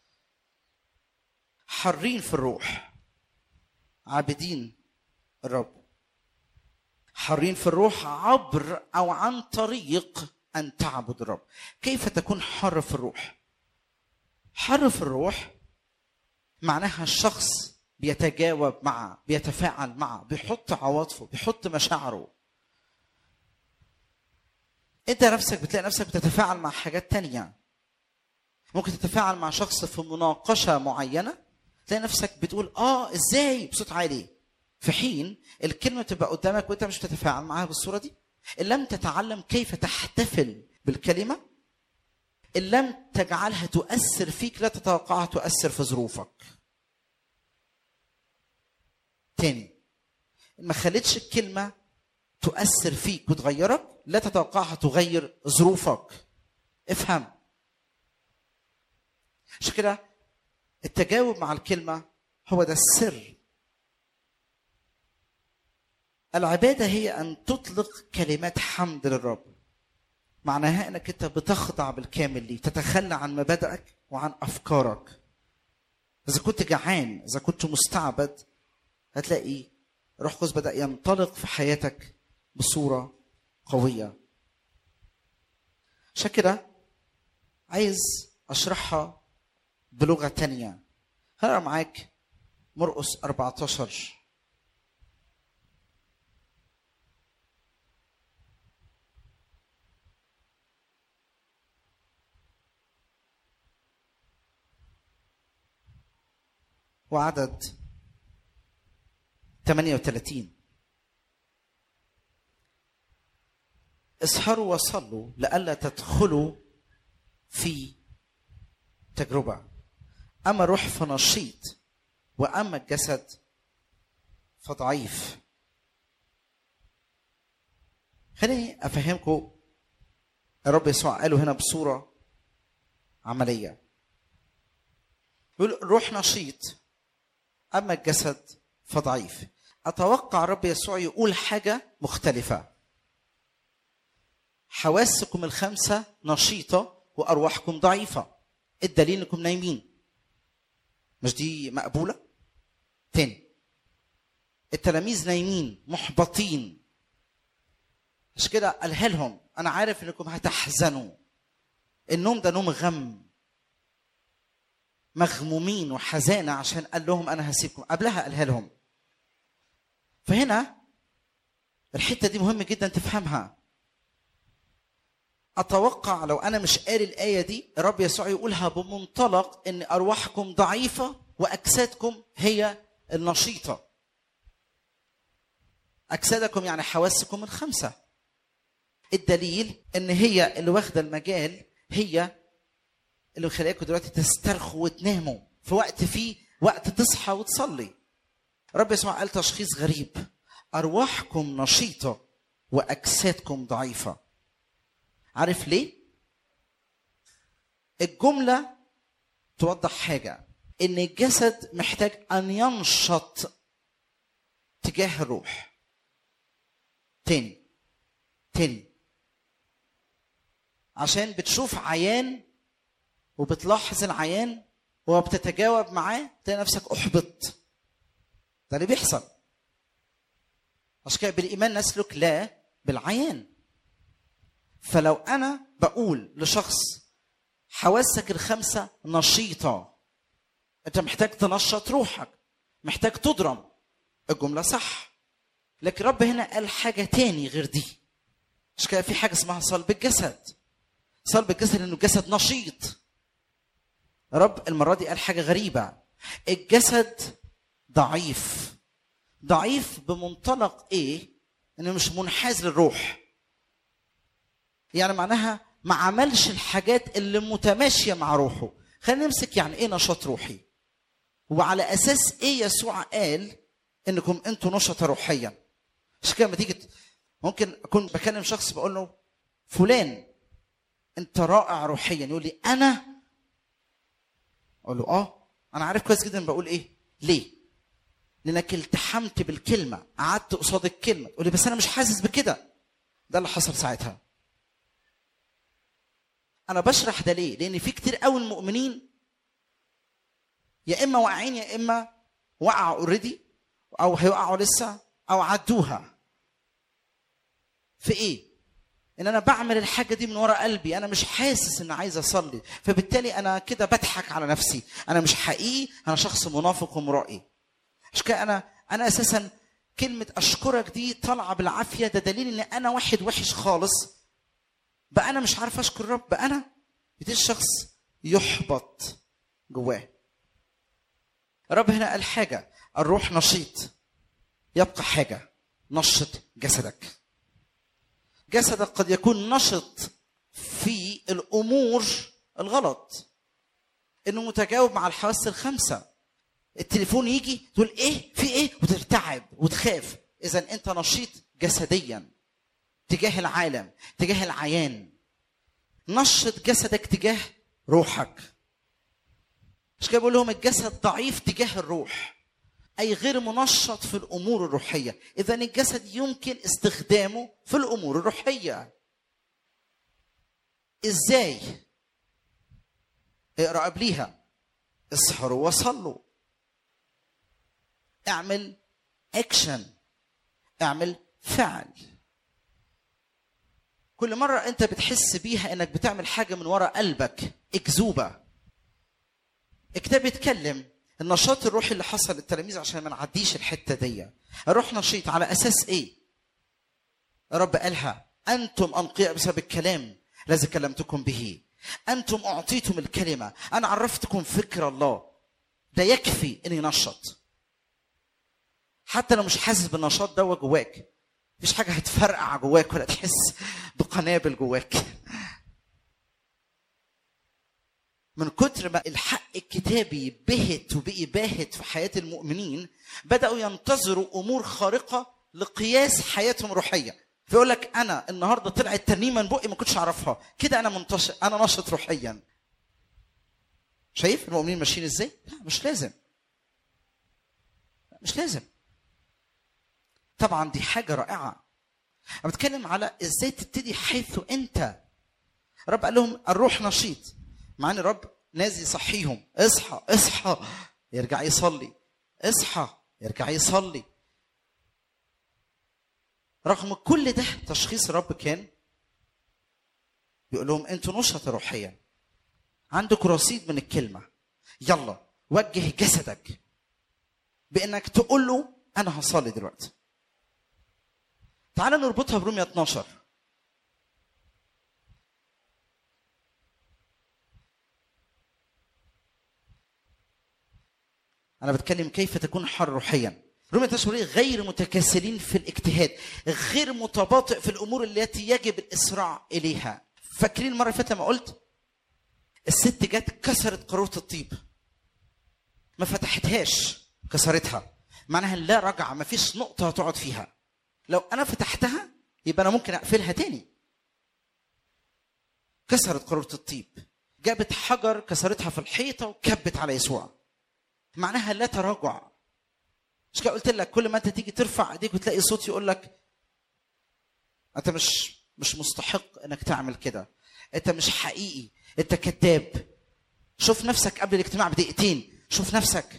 حرين في الروح عابدين الرب حرين في الروح عبر او عن طريق ان تعبد الرب كيف تكون حر في الروح حر في الروح معناها الشخص بيتجاوب معه بيتفاعل معه بيحط عواطفه بيحط مشاعره انت نفسك بتلاقي نفسك بتتفاعل مع حاجات تانية ممكن تتفاعل مع شخص في مناقشة معينة تلاقي نفسك بتقول اه ازاي بصوت عالي في حين الكلمة تبقى قدامك وانت مش بتتفاعل معاها بالصورة دي ان لم تتعلم كيف تحتفل بالكلمة ان لم تجعلها تؤثر فيك لا تتوقعها تؤثر في ظروفك تاني ما خلتش الكلمة تؤثر فيك وتغيرك لا تتوقعها تغير ظروفك افهم عشان كده التجاوب مع الكلمة هو ده السر العبادة هي أن تطلق كلمات حمد للرب معناها أنك أنت بتخضع بالكامل ليه تتخلى عن مبادئك وعن أفكارك إذا كنت جعان إذا كنت مستعبد هتلاقي روح قدس بدأ ينطلق في حياتك بصورة قوية عشان كده عايز اشرحها بلغه تانية هقرا معاك مرقس 14 وعدد 38 اسهروا وصلوا لئلا تدخلوا في تجربة أما الروح فنشيط وأما الجسد فضعيف خليني أفهمكم الرب يسوع قاله هنا بصورة عملية يقول الروح نشيط أما الجسد فضعيف أتوقع الرب يسوع يقول حاجة مختلفة حواسكم الخمسة نشيطة وأرواحكم ضعيفة الدليل انكم نايمين مش دي مقبولة تاني التلاميذ نايمين محبطين مش كده قالها لهم انا عارف انكم هتحزنوا النوم ده نوم غم مغمومين وحزانة عشان قال لهم انا هسيبكم قبلها قالها لهم فهنا الحتة دي مهم جدا تفهمها اتوقع لو انا مش قاري الايه دي الرب يسوع يقولها بمنطلق ان ارواحكم ضعيفه واجسادكم هي النشيطه اجسادكم يعني حواسكم الخمسه الدليل ان هي اللي واخده المجال هي اللي مخليكم دلوقتي تسترخوا وتناموا في وقت فيه وقت تصحى وتصلي رب يسوع قال تشخيص غريب ارواحكم نشيطه واجسادكم ضعيفه عارف ليه الجمله توضح حاجه ان الجسد محتاج ان ينشط تجاه الروح تاني تاني عشان بتشوف عيان وبتلاحظ العيان وبتتجاوب معاه تلاقي نفسك احبط ده اللي بيحصل عشان كده بالايمان نسلك لا بالعيان فلو انا بقول لشخص حواسك الخمسه نشيطه انت محتاج تنشط روحك محتاج تضرم الجمله صح لكن رب هنا قال حاجه تاني غير دي مش كده في حاجه اسمها صلب الجسد صلب الجسد انه الجسد نشيط رب المره دي قال حاجه غريبه الجسد ضعيف ضعيف بمنطلق ايه انه مش منحاز للروح يعني معناها ما عملش الحاجات اللي متماشيه مع روحه خلينا نمسك يعني ايه نشاط روحي وعلى اساس ايه يسوع قال انكم انتوا نشطة روحيا مش كده لما تيجي ممكن اكون بكلم شخص بقول له فلان انت رائع روحيا يقول لي انا اقول له اه انا عارف كويس جدا بقول ايه ليه لانك التحمت بالكلمه قعدت قصاد الكلمه تقول لي بس انا مش حاسس بكده ده اللي حصل ساعتها انا بشرح ده ليه لان في كتير قوي المؤمنين يا اما واقعين يا اما وقعوا اوريدي او هيوقعوا لسه او عدوها في ايه ان انا بعمل الحاجه دي من ورا قلبي انا مش حاسس ان عايز اصلي فبالتالي انا كده بضحك على نفسي انا مش حقيقي انا شخص منافق ومرائي مش كده انا انا اساسا كلمه اشكرك دي طالعه بالعافيه ده دليل ان انا واحد وحش خالص بقى انا مش عارف اشكر رب بقى انا بتيجي الشخص يحبط جواه الرب هنا قال حاجه الروح نشيط يبقى حاجه نشط جسدك جسدك قد يكون نشط في الامور الغلط انه متجاوب مع الحواس الخمسه التليفون يجي تقول ايه في ايه وترتعب وتخاف اذا انت نشيط جسديا تجاه العالم تجاه العيان نشط جسدك تجاه روحك مش كده بقول لهم الجسد ضعيف تجاه الروح اي غير منشط في الامور الروحيه اذا الجسد يمكن استخدامه في الامور الروحيه ازاي اقرا قبليها اسهروا وصلوا اعمل اكشن اعمل فعل كل مرة أنت بتحس بيها إنك بتعمل حاجة من وراء قلبك أكذوبة الكتاب بيتكلم النشاط الروحي اللي حصل للتلاميذ عشان ما نعديش الحتة دي الروح نشيط على أساس إيه؟ رب قالها أنتم أنقياء بسبب الكلام الذي كلمتكم به أنتم أعطيتم الكلمة أنا عرفتكم فكر الله ده يكفي إن ينشط حتى لو مش حاسس بالنشاط ده جواك مفيش حاجة هتفرقع جواك ولا تحس بقنابل جواك من كتر ما الحق الكتابي بهت وبقي باهت في حياة المؤمنين بدأوا ينتظروا أمور خارقة لقياس حياتهم روحية فيقول لك أنا النهاردة طلعت ترنيمة من بقي ما كنتش أعرفها كده أنا منتشر أنا نشط روحيا شايف المؤمنين ماشيين إزاي؟ لا مش لازم مش لازم طبعا دي حاجة رائعة أنا بتكلم على إزاي تبتدي حيث أنت رب قال لهم الروح نشيط مع ان الرب نازل يصحيهم اصحى اصحى يرجع يصلي اصحى يرجع يصلي رغم كل ده تشخيص الرب كان بيقول لهم انتوا نشط روحيا عندك رصيد من الكلمه يلا وجه جسدك بانك تقول له انا هصلي دلوقتي تعال نربطها برومية 12 انا بتكلم كيف تكون حر روحيا رومية 12 بيقول غير متكاسلين في الاجتهاد غير متباطئ في الامور التي يجب الاسراع اليها فاكرين المره اللي فاتت لما قلت الست جت كسرت قاروره الطيب ما فتحتهاش كسرتها معناها لا رجعه ما فيش نقطه هتقعد فيها لو انا فتحتها يبقى انا ممكن اقفلها تاني كسرت قاروره الطيب جابت حجر كسرتها في الحيطه وكبت على يسوع معناها لا تراجع مش كده قلت لك كل ما انت تيجي ترفع ايديك وتلاقي صوت يقول لك انت مش مش مستحق انك تعمل كده انت مش حقيقي انت كذاب شوف نفسك قبل الاجتماع بدقيقتين شوف نفسك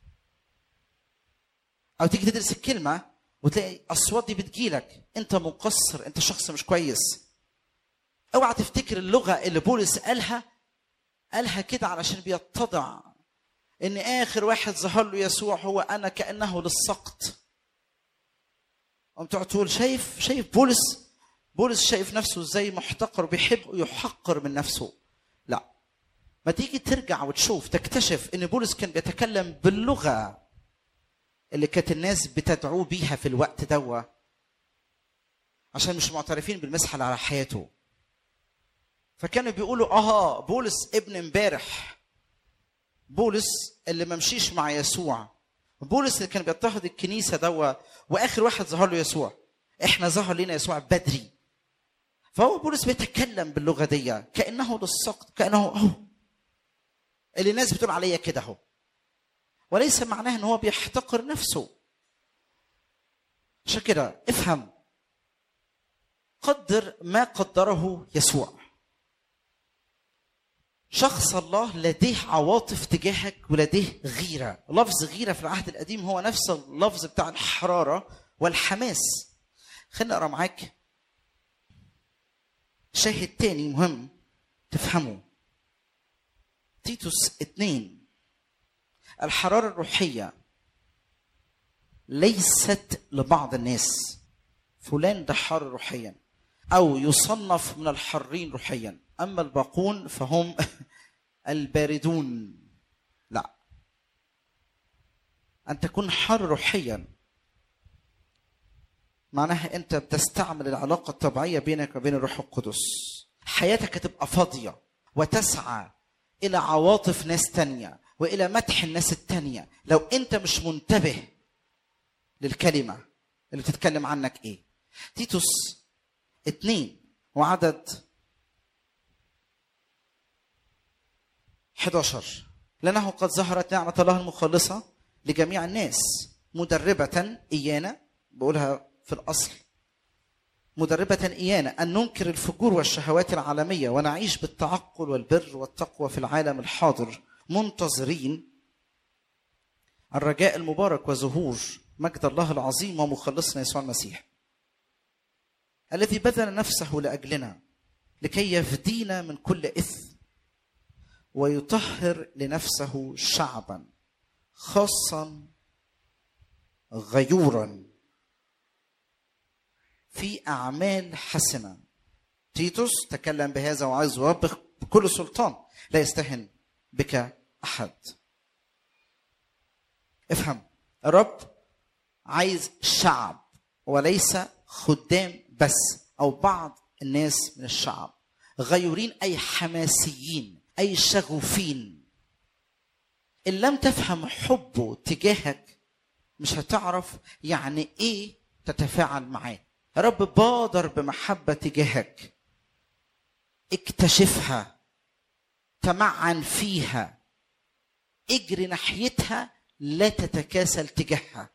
او تيجي تدرس الكلمه وتلاقي اصوات دي بتجيلك انت مقصر انت شخص مش كويس اوعى تفتكر اللغه اللي بولس قالها قالها كده علشان بيتضع ان اخر واحد ظهر له يسوع هو انا كانه للسقط قمت تقعد تقول شايف شايف بولس بولس شايف نفسه ازاي محتقر وبيحب يحقر من نفسه لا ما تيجي ترجع وتشوف تكتشف ان بولس كان بيتكلم باللغه اللي كانت الناس بتدعوه بيها في الوقت دوا عشان مش معترفين بالمسحه اللي على حياته فكانوا بيقولوا اه بولس ابن امبارح بولس اللي ما مشيش مع يسوع بولس اللي كان بيضطهد الكنيسه دوا واخر واحد ظهر له يسوع احنا ظهر لنا يسوع بدري فهو بولس بيتكلم باللغه دي كانه للسقط كانه اهو اللي الناس بتقول عليا كده اهو وليس معناه ان هو بيحتقر نفسه عشان كده افهم قدر ما قدره يسوع شخص الله لديه عواطف تجاهك ولديه غيرة لفظ غيرة في العهد القديم هو نفس اللفظ بتاع الحرارة والحماس خلينا أقرأ معاك شاهد تاني مهم تفهمه تيتوس اتنين الحرارة الروحية ليست لبعض الناس فلان ده حار روحيا أو يصنف من الحارين روحيا أما الباقون فهم الباردون لا أن تكون حار روحيا معناها أنت بتستعمل العلاقة الطبيعية بينك وبين الروح القدس حياتك هتبقى فاضية وتسعى إلى عواطف ناس تانية وإلى مدح الناس التانية لو أنت مش منتبه للكلمة اللي بتتكلم عنك إيه تيتوس اتنين وعدد 11 لأنه قد ظهرت نعمة الله المخلصة لجميع الناس مدربة إيانا بقولها في الأصل مدربة إيانا أن ننكر الفجور والشهوات العالمية ونعيش بالتعقل والبر والتقوى في العالم الحاضر منتظرين الرجاء المبارك وظهور مجد الله العظيم ومخلصنا يسوع المسيح الذي بذل نفسه لاجلنا لكي يفدينا من كل اثم ويطهر لنفسه شعبا خاصا غيورا في اعمال حسنه تيتوس تكلم بهذا وعايز يوبخ بكل سلطان لا يستهن بك احد افهم الرب عايز شعب وليس خدام بس او بعض الناس من الشعب غيورين اي حماسيين اي شغوفين ان لم تفهم حبه تجاهك مش هتعرف يعني ايه تتفاعل معاه رب بادر بمحبه تجاهك اكتشفها تمعن فيها اجري ناحيتها لا تتكاسل تجاهها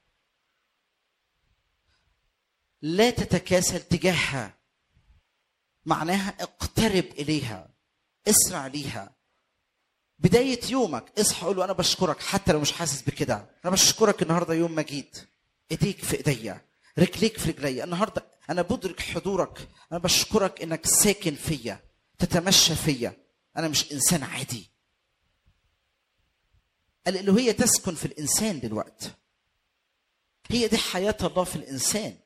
لا تتكاسل تجاهها معناها اقترب اليها اسرع ليها بداية يومك اصحى قول له انا بشكرك حتى لو مش حاسس بكده انا بشكرك النهارده يوم مجيد ايديك في ايديا رجليك في رجليا النهارده انا بدرك حضورك انا بشكرك انك ساكن فيا تتمشى فيا انا مش انسان عادي الالوهيه تسكن في الانسان دلوقتي هي دي حياه الله في الانسان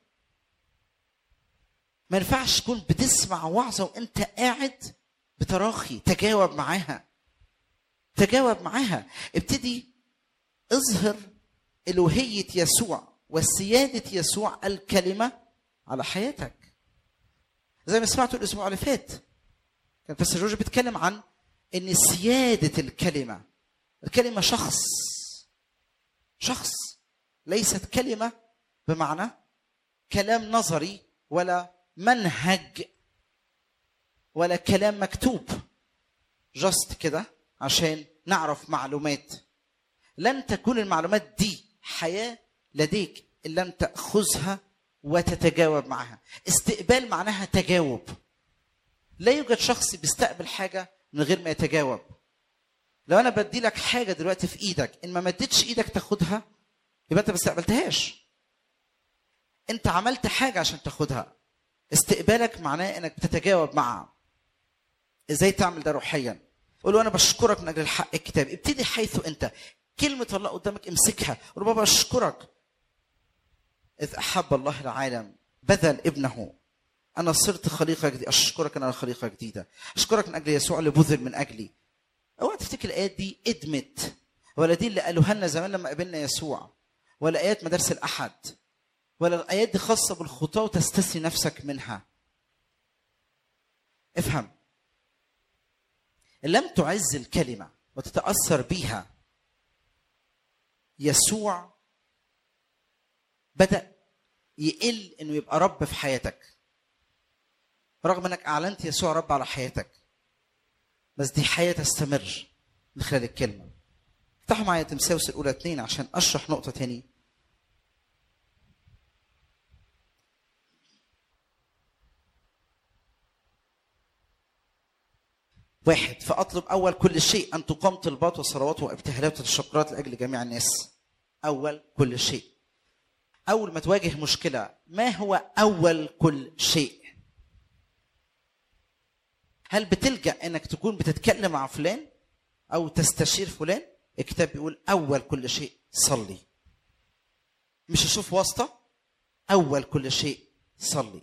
ما ينفعش تكون بتسمع وعظه وانت قاعد بتراخي تجاوب معاها تجاوب معاها ابتدي اظهر الوهيه يسوع وسياده يسوع الكلمه على حياتك زي ما سمعتوا الاسبوع اللي فات كان بس جورج بيتكلم عن ان سياده الكلمه الكلمه شخص شخص ليست كلمه بمعنى كلام نظري ولا منهج ولا كلام مكتوب جاست كده عشان نعرف معلومات لن تكون المعلومات دي حياه لديك ان لم تاخذها وتتجاوب معها استقبال معناها تجاوب لا يوجد شخص بيستقبل حاجه من غير ما يتجاوب لو انا بدي لك حاجه دلوقتي في ايدك ان ما مدتش ايدك تاخدها يبقى انت ما استقبلتهاش انت عملت حاجه عشان تاخدها استقبالك معناه انك بتتجاوب معها ازاي تعمل ده روحيا قول له انا بشكرك من اجل الحق الكتاب ابتدي حيث انت كلمه الله قدامك امسكها قول بابا اشكرك اذ احب الله العالم بذل ابنه انا صرت خليقه جديده اشكرك ان انا خليقه جديده اشكرك من اجل يسوع اللي بذل من اجلي اوعى تفتكر الايات دي ادمت ولا دي اللي قالوها لنا زمان لما قابلنا يسوع ولا ايات مدارس الاحد ولا الايات دي خاصه بالخطاه وتستثني نفسك منها افهم ان لم تعز الكلمه وتتاثر بيها يسوع بدا يقل انه يبقى رب في حياتك رغم انك اعلنت يسوع رب على حياتك بس دي حياه تستمر من خلال الكلمه افتحوا معايا تمساوس الاولى اتنين عشان اشرح نقطه تاني واحد فاطلب اول كل شيء ان تقام طلبات وصلوات وابتهالات وتشكرات لاجل جميع الناس اول كل شيء اول ما تواجه مشكله ما هو اول كل شيء هل بتلجا انك تكون بتتكلم مع فلان او تستشير فلان الكتاب بيقول اول كل شيء صلي مش اشوف واسطه اول كل شيء صلي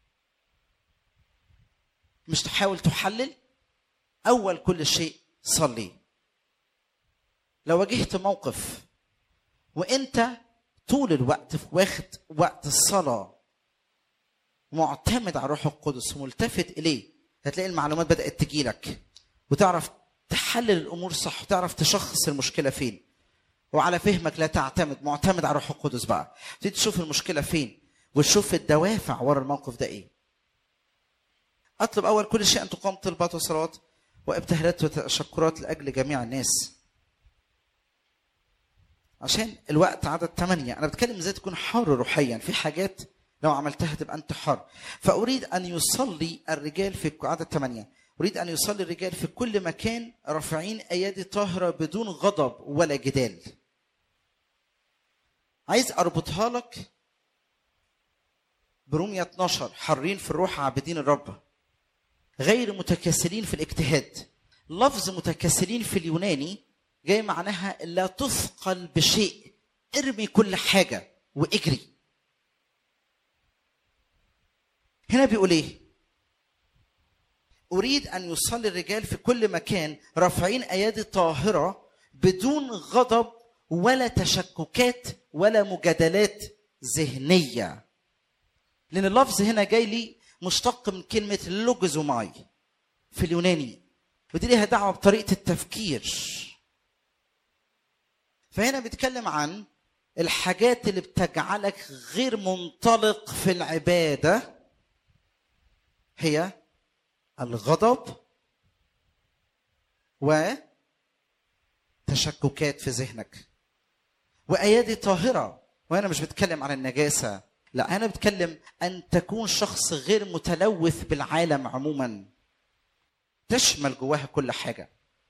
مش تحاول تحلل اول كل شيء صلي لو واجهت موقف وانت طول الوقت واخد وقت الصلاه معتمد على الروح القدس وملتفت اليه هتلاقي المعلومات بدات تجيلك وتعرف تحلل الامور صح وتعرف تشخص المشكله فين وعلى فهمك لا تعتمد معتمد على الروح القدس بقى تبتدي تشوف المشكله فين وتشوف الدوافع ورا الموقف ده ايه اطلب اول كل شيء ان تقام طلبات وصلوات وابتهالات وتشكرات لاجل جميع الناس عشان الوقت عدد ثمانية أنا بتكلم إزاي تكون حار روحيا في حاجات لو عملتها تبقى أنت حار فأريد أن يصلي الرجال في عدد ثمانية أريد أن يصلي الرجال في كل مكان رافعين أيادي طاهرة بدون غضب ولا جدال عايز أربطها لك برومية 12 حرين في الروح عابدين الرب غير متكاسلين في الاجتهاد لفظ متكاسلين في اليوناني جاي معناها لا تثقل بشيء ارمي كل حاجة واجري هنا بيقول ايه اريد ان يصلي الرجال في كل مكان رافعين ايادي طاهره بدون غضب ولا تشككات ولا مجادلات ذهنيه لان اللفظ هنا جاي لي مشتق من كلمه لوجزوماي في اليوناني ودي ليها دعوه بطريقه التفكير فهنا بيتكلم عن الحاجات اللي بتجعلك غير منطلق في العباده هي الغضب وتشككات في ذهنك وايادي طاهره وانا مش بتكلم عن النجاسه لا انا بتكلم ان تكون شخص غير متلوث بالعالم عموما تشمل جواها كل حاجه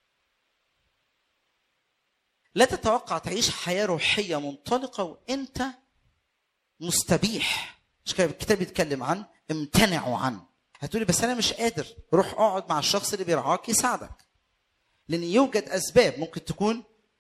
لا تتوقع تعيش حياه روحيه منطلقه وانت مستبيح مش كده الكتاب بيتكلم عن امتنعوا عنه هتقولي بس انا مش قادر روح اقعد مع الشخص اللي بيرعاك يساعدك لان يوجد اسباب ممكن تكون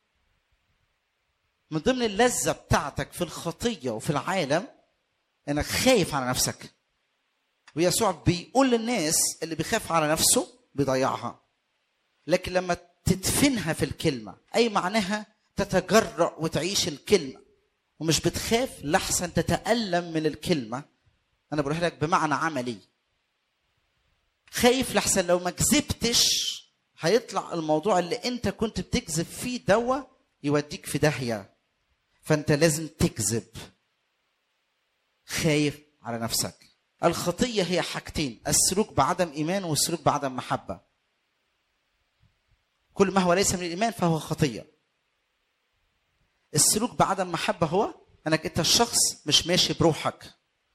من ضمن اللذه بتاعتك في الخطيه وفي العالم انك خايف على نفسك ويسوع بيقول للناس اللي بيخاف على نفسه بيضيعها لكن لما تدفنها في الكلمه اي معناها تتجرأ وتعيش الكلمه ومش بتخاف لحسن تتألم من الكلمه انا بقولها لك بمعنى عملي خايف لحسن لو ما كذبتش هيطلع الموضوع اللي انت كنت بتكذب فيه دوا يوديك في داهيه فانت لازم تكذب خايف على نفسك الخطيه هي حاجتين السلوك بعدم ايمان والسلوك بعدم محبه كل ما هو ليس من الايمان فهو خطيه السلوك بعدم محبه هو انك انت الشخص مش ماشي بروحك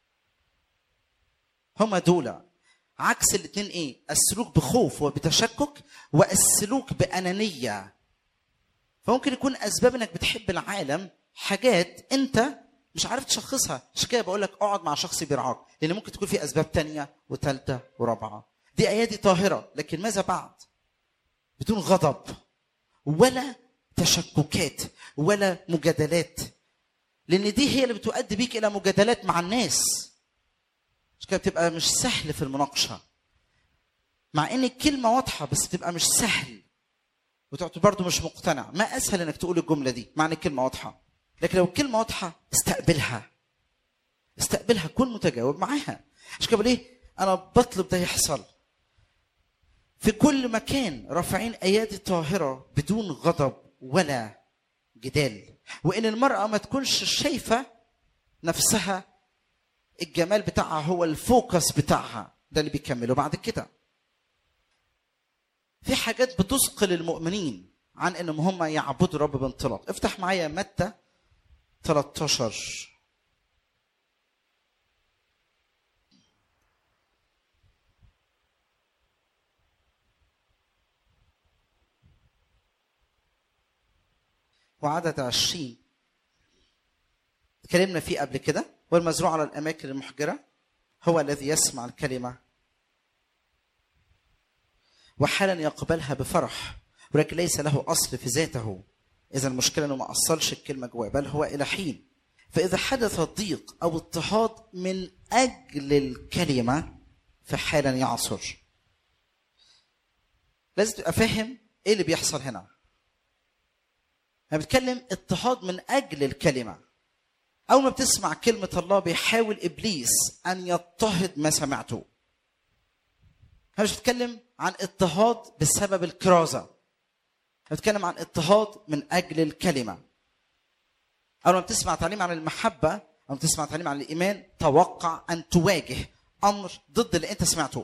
هما دول عكس الاثنين ايه السلوك بخوف وبتشكك والسلوك بانانيه فممكن يكون اسباب انك بتحب العالم حاجات انت مش عارف تشخصها عشان كده بقول لك اقعد مع شخص بيرعاك لان ممكن تكون في اسباب تانية وثالثه ورابعه دي ايادي طاهره لكن ماذا بعد بدون غضب ولا تشككات ولا مجادلات لان دي هي اللي بتؤدي بيك الى مجادلات مع الناس مش كده بتبقى مش سهل في المناقشه مع ان الكلمه واضحه بس بتبقى مش سهل وتعطي برضه مش مقتنع ما اسهل انك تقول الجمله دي مع ان الكلمه واضحه لكن لو الكلمه واضحه استقبلها استقبلها كن متجاوب معاها عشان كده بقول ايه انا بطلب ده يحصل في كل مكان رافعين ايادي طاهره بدون غضب ولا جدال وان المراه ما تكونش شايفه نفسها الجمال بتاعها هو الفوكس بتاعها ده اللي بيكمله بعد كده في حاجات بتثقل المؤمنين عن انهم هم يعبدوا رب بانطلاق افتح معايا متى 13 وعدد عشرين اتكلمنا فيه قبل كده والمزروع على الأماكن المحجرة هو الذي يسمع الكلمة وحالا يقبلها بفرح ولكن ليس له أصل في ذاته إذا المشكلة أنه ما أصلش الكلمة جواه بل هو إلى حين فإذا حدث ضيق أو اضطهاد من أجل الكلمة فحالا يعصر لازم تبقى فاهم إيه اللي بيحصل هنا أنا بتكلم اضطهاد من أجل الكلمة أول ما بتسمع كلمة الله بيحاول إبليس أن يضطهد ما سمعته أنا مش بتكلم عن اضطهاد بسبب الكرازة أنا بتكلم عن اضطهاد من أجل الكلمة أول ما بتسمع تعليم عن المحبة أو بتسمع تعليم عن الإيمان توقع أن تواجه أمر ضد اللي أنت سمعته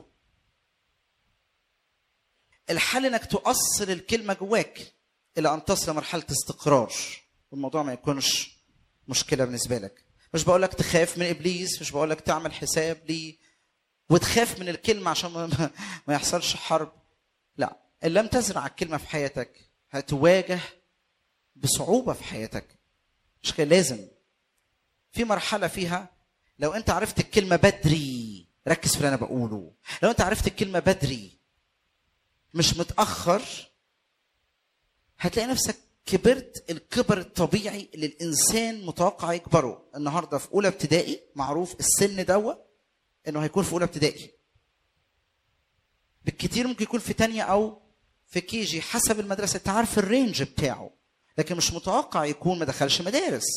الحل انك تؤصل الكلمه جواك الى ان تصل لمرحله استقرار والموضوع ما يكونش مشكله بالنسبه لك مش بقول لك تخاف من ابليس مش بقول لك تعمل حساب ليه وتخاف من الكلمه عشان ما, ما يحصلش حرب لا ان لم تزرع الكلمه في حياتك هتواجه بصعوبه في حياتك مش كده لازم في مرحله فيها لو انت عرفت الكلمه بدري ركز في اللي انا بقوله لو انت عرفت الكلمه بدري مش متاخر هتلاقي نفسك كبرت الكبر الطبيعي اللي الانسان متوقع يكبره النهارده في اولى ابتدائي معروف السن دوا انه هيكون في اولى ابتدائي بالكتير ممكن يكون في تانية او في كي جي حسب المدرسه انت عارف الرينج بتاعه لكن مش متوقع يكون ما دخلش مدارس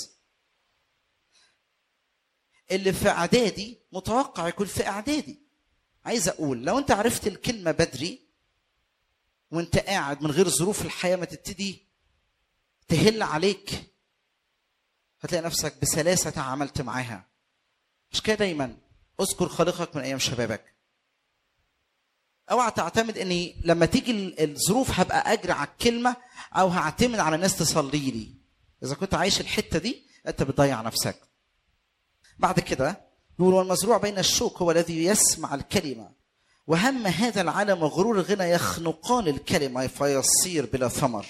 اللي في اعدادي متوقع يكون في اعدادي عايز اقول لو انت عرفت الكلمه بدري وانت قاعد من غير ظروف الحياه ما تبتدي تهل عليك هتلاقي نفسك بسلاسه تعاملت معاها مش كده دايما اذكر خالقك من ايام شبابك اوعى تعتمد اني لما تيجي ال- الظروف هبقى اجري على الكلمه او هعتمد على ناس تصلي لي اذا كنت عايش الحته دي انت بتضيع نفسك بعد كده يقول والمزروع بين الشوك هو الذي يسمع الكلمه وهم هذا العالم وغرور الغنى يخنقان الكلمه فيصير بلا ثمر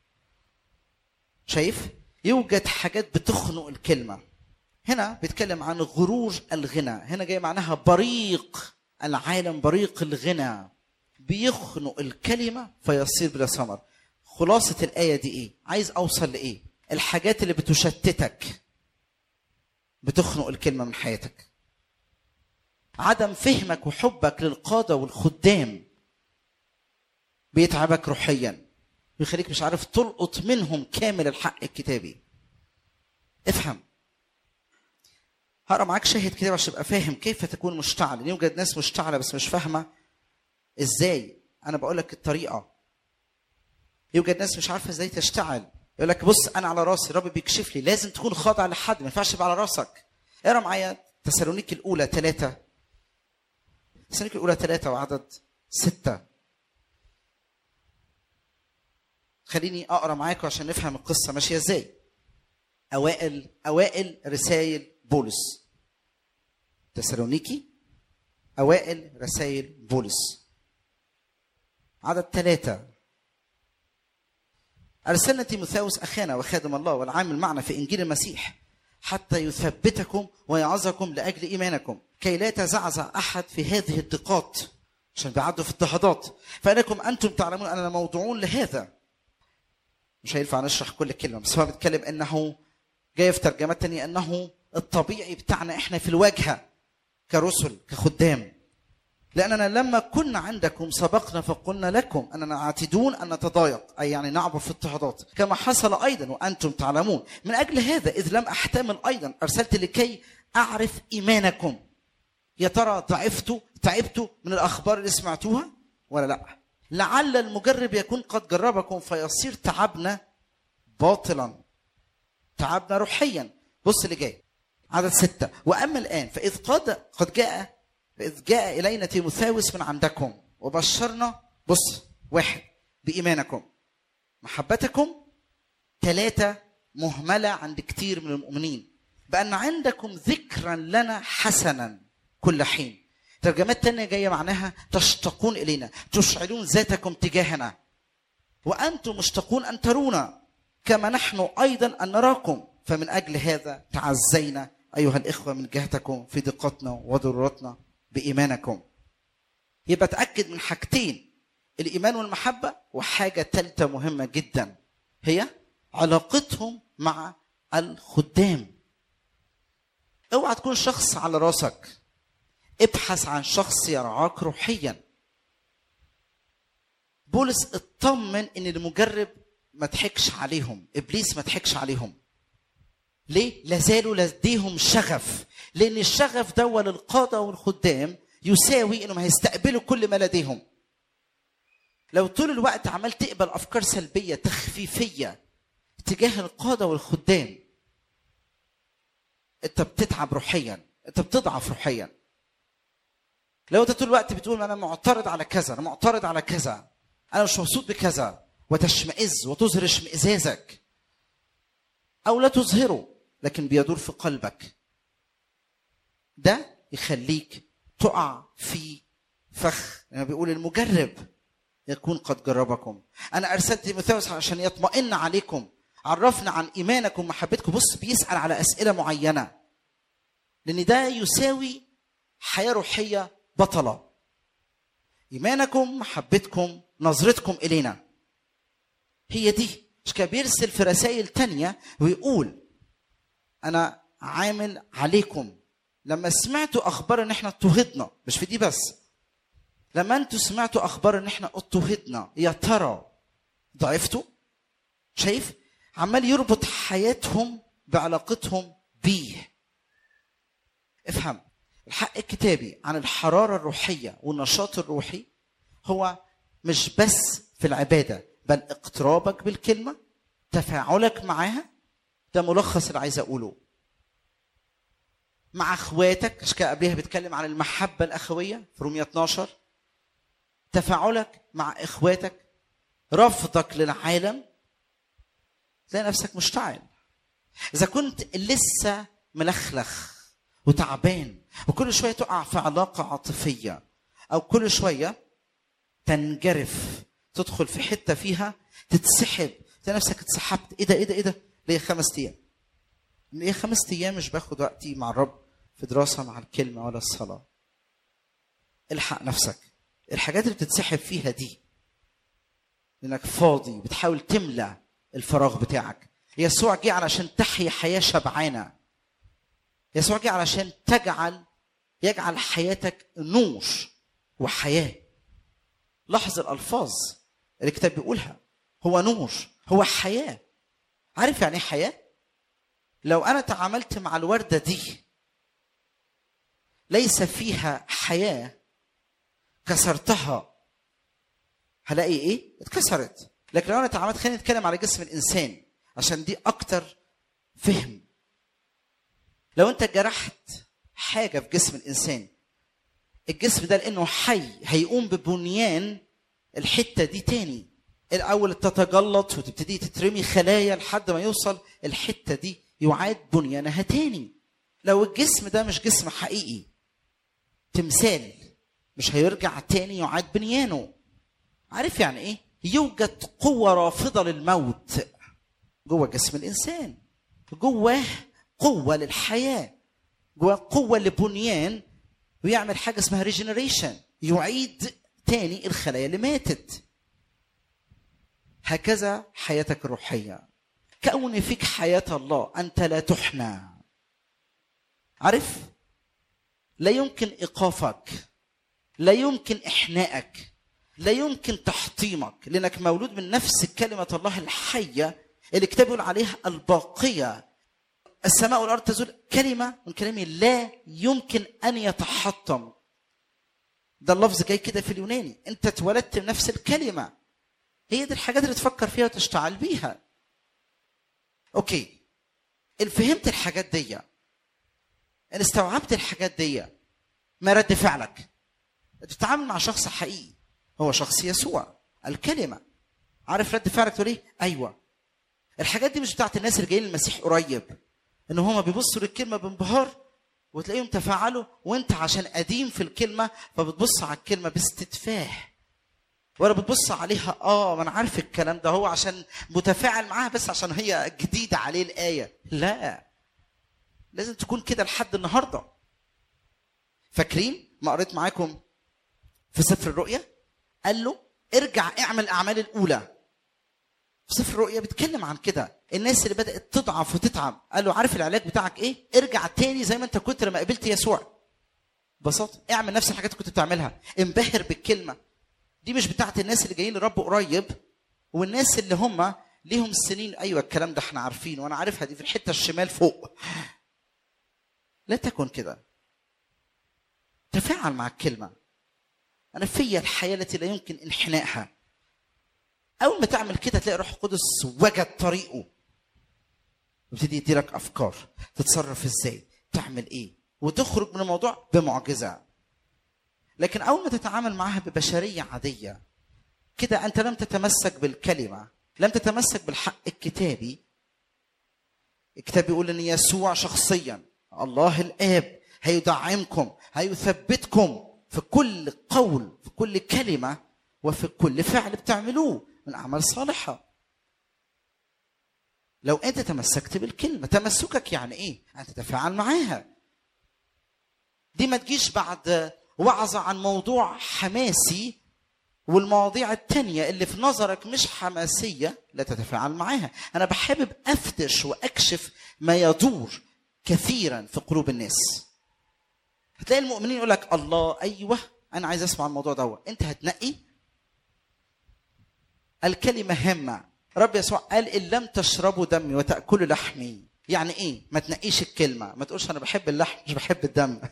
شايف يوجد حاجات بتخنق الكلمه هنا بيتكلم عن غرور الغنى هنا جاي معناها بريق العالم بريق الغنى بيخنق الكلمة فيصير بلا ثمر خلاصة الآية دي إيه؟ عايز أوصل لإيه؟ الحاجات اللي بتشتتك بتخنق الكلمة من حياتك عدم فهمك وحبك للقادة والخدام بيتعبك روحيا بيخليك مش عارف تلقط منهم كامل الحق الكتابي افهم هقرا معاك شاهد كده عشان تبقى فاهم كيف تكون مشتعل يوجد ناس مشتعله بس مش فاهمه ازاي انا بقول لك الطريقه يوجد ناس مش عارفه ازاي تشتعل يقول لك بص انا على راسي الرب بيكشف لي لازم تكون خاضع لحد ما ينفعش تبقى على راسك اقرا معايا تسالونيك الاولى ثلاثه تسالونيك الاولى ثلاثه وعدد سته خليني اقرا معاكم عشان نفهم القصه ماشيه ازاي اوائل اوائل رسائل بولس تسالونيكي اوائل رسائل بولس عدد ثلاثة أرسلنا تيموثاوس أخانا وخادم الله والعامل معنا في إنجيل المسيح حتى يثبتكم ويعظكم لأجل إيمانكم كي لا يتزعزع أحد في هذه الضيقات عشان بيعدوا في اضطهادات فإنكم أنتم تعلمون أننا موضوعون لهذا مش هينفع نشرح كل كلمة بس هو بيتكلم أنه جاي في ترجمات تانية أنه الطبيعي بتاعنا إحنا في الواجهة كرسل كخدام لأننا لما كنا عندكم سبقنا فقلنا لكم أننا عاتدون أن نتضايق أي يعني نعبر في اضطهادات كما حصل أيضا وأنتم تعلمون من أجل هذا إذ لم أحتمل أيضا أرسلت لكي أعرف إيمانكم يا ترى ضعفتوا تعبتوا من الأخبار اللي سمعتوها ولا لا لعل المجرب يكون قد جربكم فيصير تعبنا باطلا تعبنا روحيا بص اللي جاي عدد ستة وأما الآن فإذ قد قد جاء فإذ جاء إلينا تيموثاوس من عندكم وبشرنا بص واحد بإيمانكم محبتكم ثلاثة مهملة عند كتير من المؤمنين بأن عندكم ذكرا لنا حسنا كل حين ترجمات تانية جاية معناها تشتاقون إلينا تشعلون ذاتكم تجاهنا وأنتم مشتاقون أن ترونا كما نحن أيضا أن نراكم فمن أجل هذا تعزينا أيها الإخوة من جهتكم في دقتنا وضرورتنا بإيمانكم يبقى تأكد من حاجتين الإيمان والمحبة وحاجة ثالثة مهمة جدا هي علاقتهم مع الخدام اوعى تكون شخص على راسك ابحث عن شخص يرعاك روحيا بولس اطمن ان المجرب ما ضحكش عليهم ابليس ما ضحكش عليهم ليه لازالوا لديهم شغف لان الشغف ده للقاده والخدام يساوي انهم هيستقبلوا كل ما لديهم لو طول الوقت عمال تقبل افكار سلبيه تخفيفيه تجاه القاده والخدام انت بتتعب روحيا انت بتضعف روحيا لو انت طول الوقت بتقول انا معترض على كذا انا معترض على كذا انا مش مبسوط بكذا وتشمئز وتظهر اشمئزازك او لا تظهره لكن بيدور في قلبك ده يخليك تقع في فخ يعني بيقول المجرب يكون قد جربكم انا ارسلت تيموثاوس عشان يطمئن عليكم عرفنا عن ايمانكم ومحبتكم بص بيسال على اسئله معينه لان ده يساوي حياه روحيه بطله ايمانكم محبتكم نظرتكم الينا هي دي مش كده بيرسل في رسائل تانية ويقول انا عامل عليكم لما سمعتوا اخبار ان احنا اضطهدنا مش في دي بس لما انتوا سمعتوا اخبار ان احنا اضطهدنا يا ترى ضعفتوا شايف عمال يربط حياتهم بعلاقتهم بيه افهم الحق الكتابي عن الحراره الروحيه والنشاط الروحي هو مش بس في العباده بل اقترابك بالكلمه تفاعلك معاها ده ملخص اللي عايز اقوله مع اخواتك عشان كده قبلها بيتكلم عن المحبه الاخويه في رومية 12 تفاعلك مع اخواتك رفضك للعالم تلاقي نفسك مشتعل اذا كنت لسه ملخلخ وتعبان وكل شويه تقع في علاقه عاطفيه او كل شويه تنجرف تدخل في حته فيها تتسحب تلاقي نفسك اتسحبت ايه ده ايه ده ايه ده ليه خمس ايام ليه خمس ايام مش باخد وقتي مع الرب في دراسه مع الكلمه ولا الصلاه الحق نفسك الحاجات اللي بتتسحب فيها دي لانك فاضي بتحاول تملى الفراغ بتاعك يسوع جه علشان تحيا حياه شبعانه يسوع جه علشان تجعل يجعل حياتك نور وحياه لاحظ الالفاظ اللي الكتاب بيقولها هو نور هو حياه عارف يعني ايه حياه لو انا تعاملت مع الورده دي ليس فيها حياه كسرتها هلاقي ايه اتكسرت لكن لو انا تعاملت خلينا نتكلم على جسم الانسان عشان دي اكتر فهم لو انت جرحت حاجه في جسم الانسان الجسم ده لانه حي هيقوم ببنيان الحته دي تاني الاول تتجلط وتبتدي تترمي خلايا لحد ما يوصل الحته دي يعاد بنيانها تاني لو الجسم ده مش جسم حقيقي تمثال مش هيرجع تاني يعاد بنيانه عارف يعني ايه يوجد قوة رافضة للموت جوه جسم الإنسان جواه قوة للحياة جواه قوة لبنيان ويعمل حاجة اسمها ريجنريشن يعيد تاني الخلايا اللي ماتت هكذا حياتك الروحية كون فيك حياة الله أنت لا تحنى عارف لا يمكن إيقافك لا يمكن إحنائك لا يمكن تحطيمك لأنك مولود من نفس كلمة الله الحية اللي الكتاب يقول عليها الباقية السماء والأرض تزول كلمة من كلامي لا يمكن أن يتحطم ده اللفظ جاي كده في اليوناني أنت اتولدت بنفس الكلمة هي دي الحاجات اللي تفكر فيها وتشتغل بيها اوكي ان فهمت الحاجات دي ان استوعبت الحاجات دي ما رد فعلك تتعامل مع شخص حقيقي هو شخص يسوع الكلمه عارف رد فعلك تقول ايه ايوه الحاجات دي مش بتاعت الناس اللي جايين المسيح قريب ان هما بيبصوا للكلمه بانبهار وتلاقيهم تفاعلوا وانت عشان قديم في الكلمه فبتبص على الكلمه باستتفاه ولا بتبص عليها اه ما انا عارف الكلام ده هو عشان متفاعل معاها بس عشان هي جديده عليه الايه لا لازم تكون كده لحد النهارده فاكرين ما قريت معاكم في سفر الرؤيا قال له ارجع اعمل الاعمال الاولى في سفر الرؤيا بيتكلم عن كده الناس اللي بدات تضعف وتتعب قال له عارف العلاج بتاعك ايه ارجع تاني زي ما انت كنت لما قابلت يسوع ببساطه اعمل نفس الحاجات اللي كنت بتعملها انبهر بالكلمه دي مش بتاعت الناس اللي جايين لرب قريب والناس اللي هم ليهم سنين ايوه الكلام ده احنا عارفينه وانا عارفها دي في الحته الشمال فوق لا تكن كده تفاعل مع الكلمه انا فيا الحياه التي لا يمكن انحنائها اول ما تعمل كده تلاقي روح القدس وجد طريقه ويبتدي يديلك افكار تتصرف ازاي تعمل ايه وتخرج من الموضوع بمعجزه لكن اول ما تتعامل معها ببشريه عاديه كده انت لم تتمسك بالكلمه لم تتمسك بالحق الكتابي الكتاب بيقول ان يسوع شخصيا الله الاب هيدعمكم هيثبتكم في كل قول في كل كلمه وفي كل فعل بتعملوه من اعمال صالحه لو انت تمسكت بالكلمه تمسكك يعني ايه ان تتفاعل معاها دي ما تجيش بعد وعظة عن موضوع حماسي والمواضيع التانية اللي في نظرك مش حماسية لا تتفاعل معاها أنا بحابب أفتش وأكشف ما يدور كثيرا في قلوب الناس هتلاقي المؤمنين يقول لك الله أيوه أنا عايز أسمع الموضوع ده أنت هتنقي الكلمة هامة رب يسوع قال إن لم تشربوا دمي وتأكلوا لحمي يعني إيه ما تنقيش الكلمة ما تقولش أنا بحب اللحم مش بحب الدم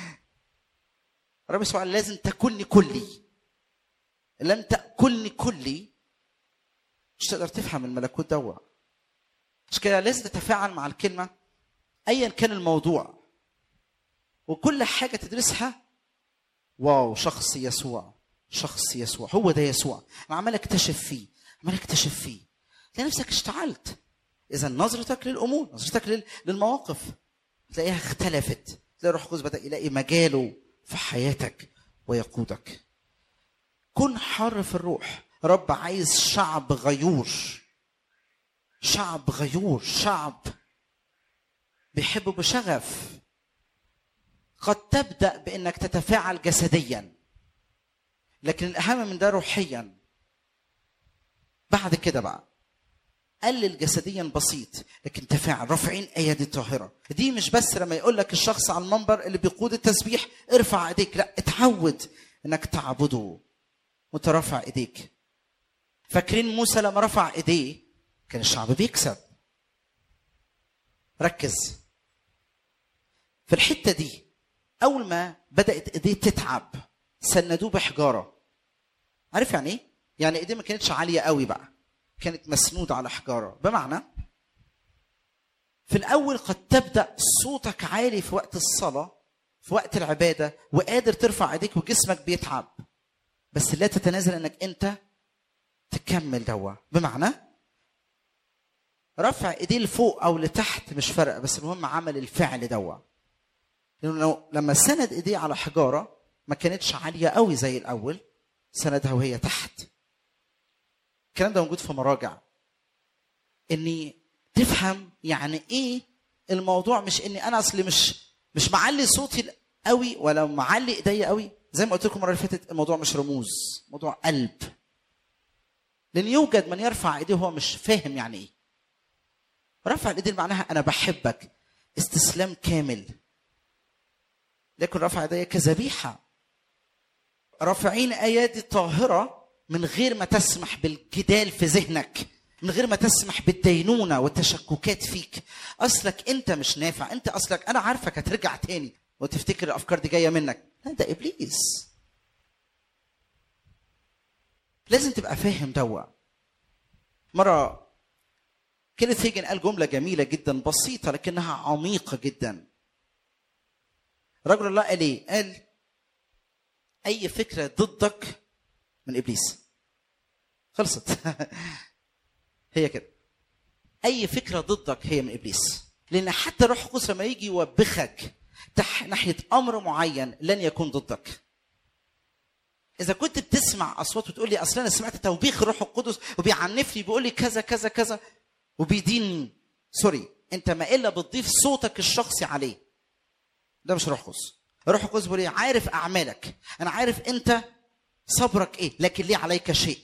رب يسوع قال لازم تاكلني كلي لم تاكلني كلي مش تقدر تفهم الملكوت دوا مش كده لازم تتفاعل مع الكلمه ايا كان الموضوع وكل حاجه تدرسها واو شخص يسوع شخص يسوع هو ده يسوع انا عمال اكتشف فيه عمال اكتشف فيه تلاقي نفسك اشتعلت اذا نظرتك للامور نظرتك لل- للمواقف تلاقيها اختلفت تلاقي الروح القدس بدا يلاقي مجاله في حياتك ويقودك كن حر في الروح رب عايز شعب غيور شعب غيور شعب بيحبه بشغف قد تبدا بانك تتفاعل جسديا لكن الاهم من ده روحيا بعد كده بقى قلل جسديا بسيط لكن تفاعل رافعين ايادي طاهره دي مش بس لما يقول لك الشخص على المنبر اللي بيقود التسبيح ارفع ايديك لا اتعود انك تعبده وترفع ايديك فاكرين موسى لما رفع ايديه كان الشعب بيكسب ركز في الحته دي اول ما بدات ايديه تتعب سندوه بحجاره عارف يعني ايه يعني ايديه ما كانتش عاليه قوي بقى كانت مسنوده على حجاره بمعنى في الاول قد تبدا صوتك عالي في وقت الصلاه في وقت العباده وقادر ترفع ايديك وجسمك بيتعب بس لا تتنازل انك انت تكمل دوا بمعنى رفع ايديه لفوق او لتحت مش فارقه بس المهم عمل الفعل دوا لانه لو لما سند ايديه على حجاره ما كانتش عاليه قوي زي الاول سندها وهي تحت الكلام ده موجود في مراجع اني تفهم يعني ايه الموضوع مش اني انا اصلي مش مش معلي صوتي قوي ولا معلي ايديا قوي زي ما قلت لكم المره اللي فاتت الموضوع مش رموز موضوع قلب لان يوجد من يرفع ايديه وهو مش فاهم يعني ايه رفع الايدين معناها انا بحبك استسلام كامل لكن رفع ايديا كذبيحه رافعين ايادي طاهره من غير ما تسمح بالجدال في ذهنك من غير ما تسمح بالدينونه والتشككات فيك اصلك انت مش نافع انت اصلك انا عارفك هترجع تاني وتفتكر الافكار دي جايه منك لا ده ابليس لازم تبقى فاهم دوا مره كينيث هيجن قال جمله جميله جدا بسيطه لكنها عميقه جدا رجل الله قال ايه قال اي فكره ضدك من ابليس خلصت هي كده اي فكره ضدك هي من ابليس لان حتى روح القدس لما يجي يوبخك تح ناحيه امر معين لن يكون ضدك اذا كنت بتسمع اصوات وتقول لي اصل انا سمعت توبيخ الروح القدس وبيعنفني بيقول لي كذا كذا كذا وبيديني سوري انت ما الا بتضيف صوتك الشخصي عليه ده مش روح قدس روح القدس بيقول لي عارف اعمالك انا عارف انت صبرك ايه لكن ليه عليك شيء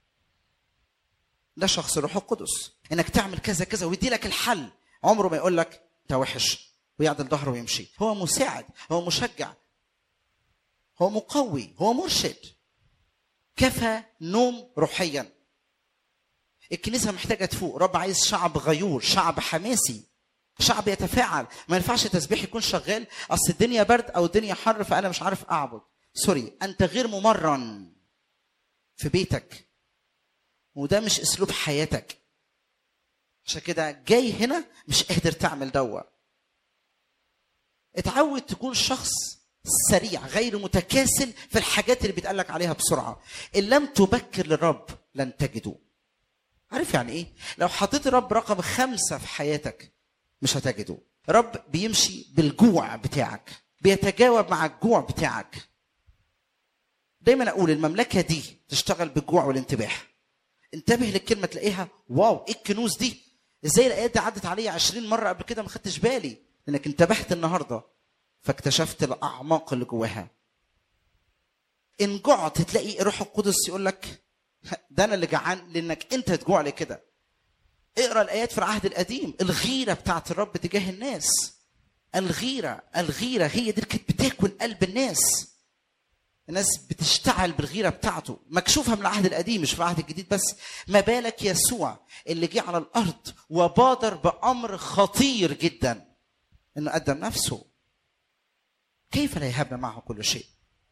ده شخص الروح القدس انك تعمل كذا كذا ويدي لك الحل عمره ما يقول لك انت وحش ويعدل ظهره ويمشي هو مساعد هو مشجع هو مقوي هو مرشد كفى نوم روحيا الكنيسه محتاجه تفوق رب عايز شعب غيور شعب حماسي شعب يتفاعل ما ينفعش تسبيح يكون شغال اصل الدنيا برد او الدنيا حر فانا مش عارف اعبد سوري انت غير ممرن في بيتك وده مش اسلوب حياتك عشان كده جاي هنا مش قادر تعمل دوا اتعود تكون شخص سريع غير متكاسل في الحاجات اللي بيتقالك عليها بسرعة إن لم تبكر للرب لن تجده عارف يعني ايه لو حطيت الرب رقم خمسة في حياتك مش هتجده رب بيمشي بالجوع بتاعك بيتجاوب مع الجوع بتاعك دايما اقول المملكه دي تشتغل بالجوع والانتباه انتبه للكلمه تلاقيها واو ايه الكنوز دي ازاي الايات دي عدت عليا 20 مره قبل كده ما خدتش بالي لانك انتبهت النهارده فاكتشفت الاعماق اللي جواها ان جعت تلاقي الروح القدس يقول لك ده انا اللي جعان لانك انت تجوع لي كده اقرا الايات في العهد القديم الغيره بتاعت الرب تجاه الناس الغيره الغيره هي دي اللي كانت بتاكل قلب الناس الناس بتشتعل بالغيره بتاعته مكشوفه من العهد القديم مش في العهد الجديد بس ما بالك يسوع اللي جه على الارض وبادر بامر خطير جدا انه قدم نفسه كيف لا يهبنا معه كل شيء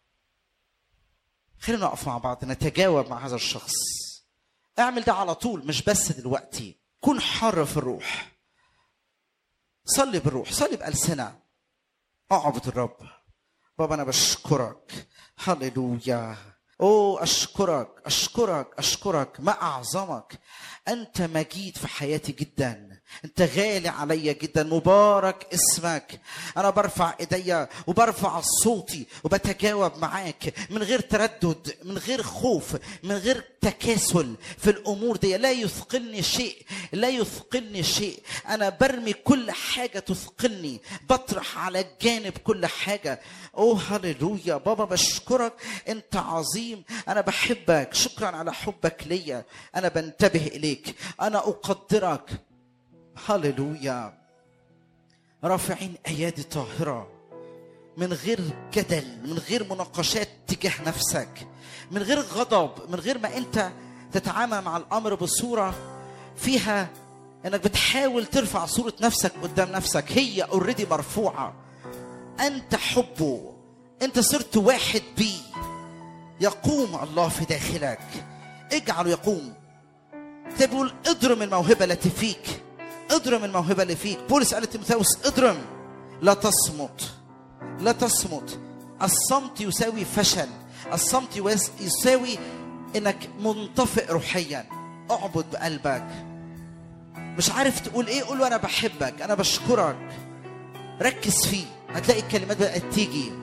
خلينا نقف مع بعض نتجاوب مع هذا الشخص اعمل ده على طول مش بس دلوقتي كن حر في الروح صلي بالروح صلي بألسنة اعبد الرب بابا انا بشكرك هللويا اوه اشكرك اشكرك اشكرك ما اعظمك انت مجيد في حياتي جدا انت غالي عليا جدا مبارك اسمك انا برفع ايديا وبرفع صوتي وبتجاوب معاك من غير تردد من غير خوف من غير تكاسل في الامور دي لا يثقلني شيء لا يثقلني شيء انا برمي كل حاجه تثقلني بطرح على الجانب كل حاجه اوه هللويا بابا بشكرك انت عظيم انا بحبك شكرا على حبك ليا انا بنتبه اليك انا اقدرك هللويا رافعين ايادي طاهره من غير جدل من غير مناقشات تجاه نفسك من غير غضب من غير ما انت تتعامل مع الامر بصوره فيها انك بتحاول ترفع صوره نفسك قدام نفسك هي اوريدي مرفوعه انت حبه انت صرت واحد بيه يقوم الله في داخلك اجعله يقوم الكتاب بيقول اضرم الموهبه التي فيك اضرم الموهبه اللي فيك بولس قال لتيموثاوس اضرم لا تصمت لا تصمت الصمت يساوي فشل الصمت يواس- يساوي انك منطفئ روحيا اعبد بقلبك مش عارف تقول ايه قول له انا بحبك انا بشكرك ركز فيه هتلاقي الكلمات بقت تيجي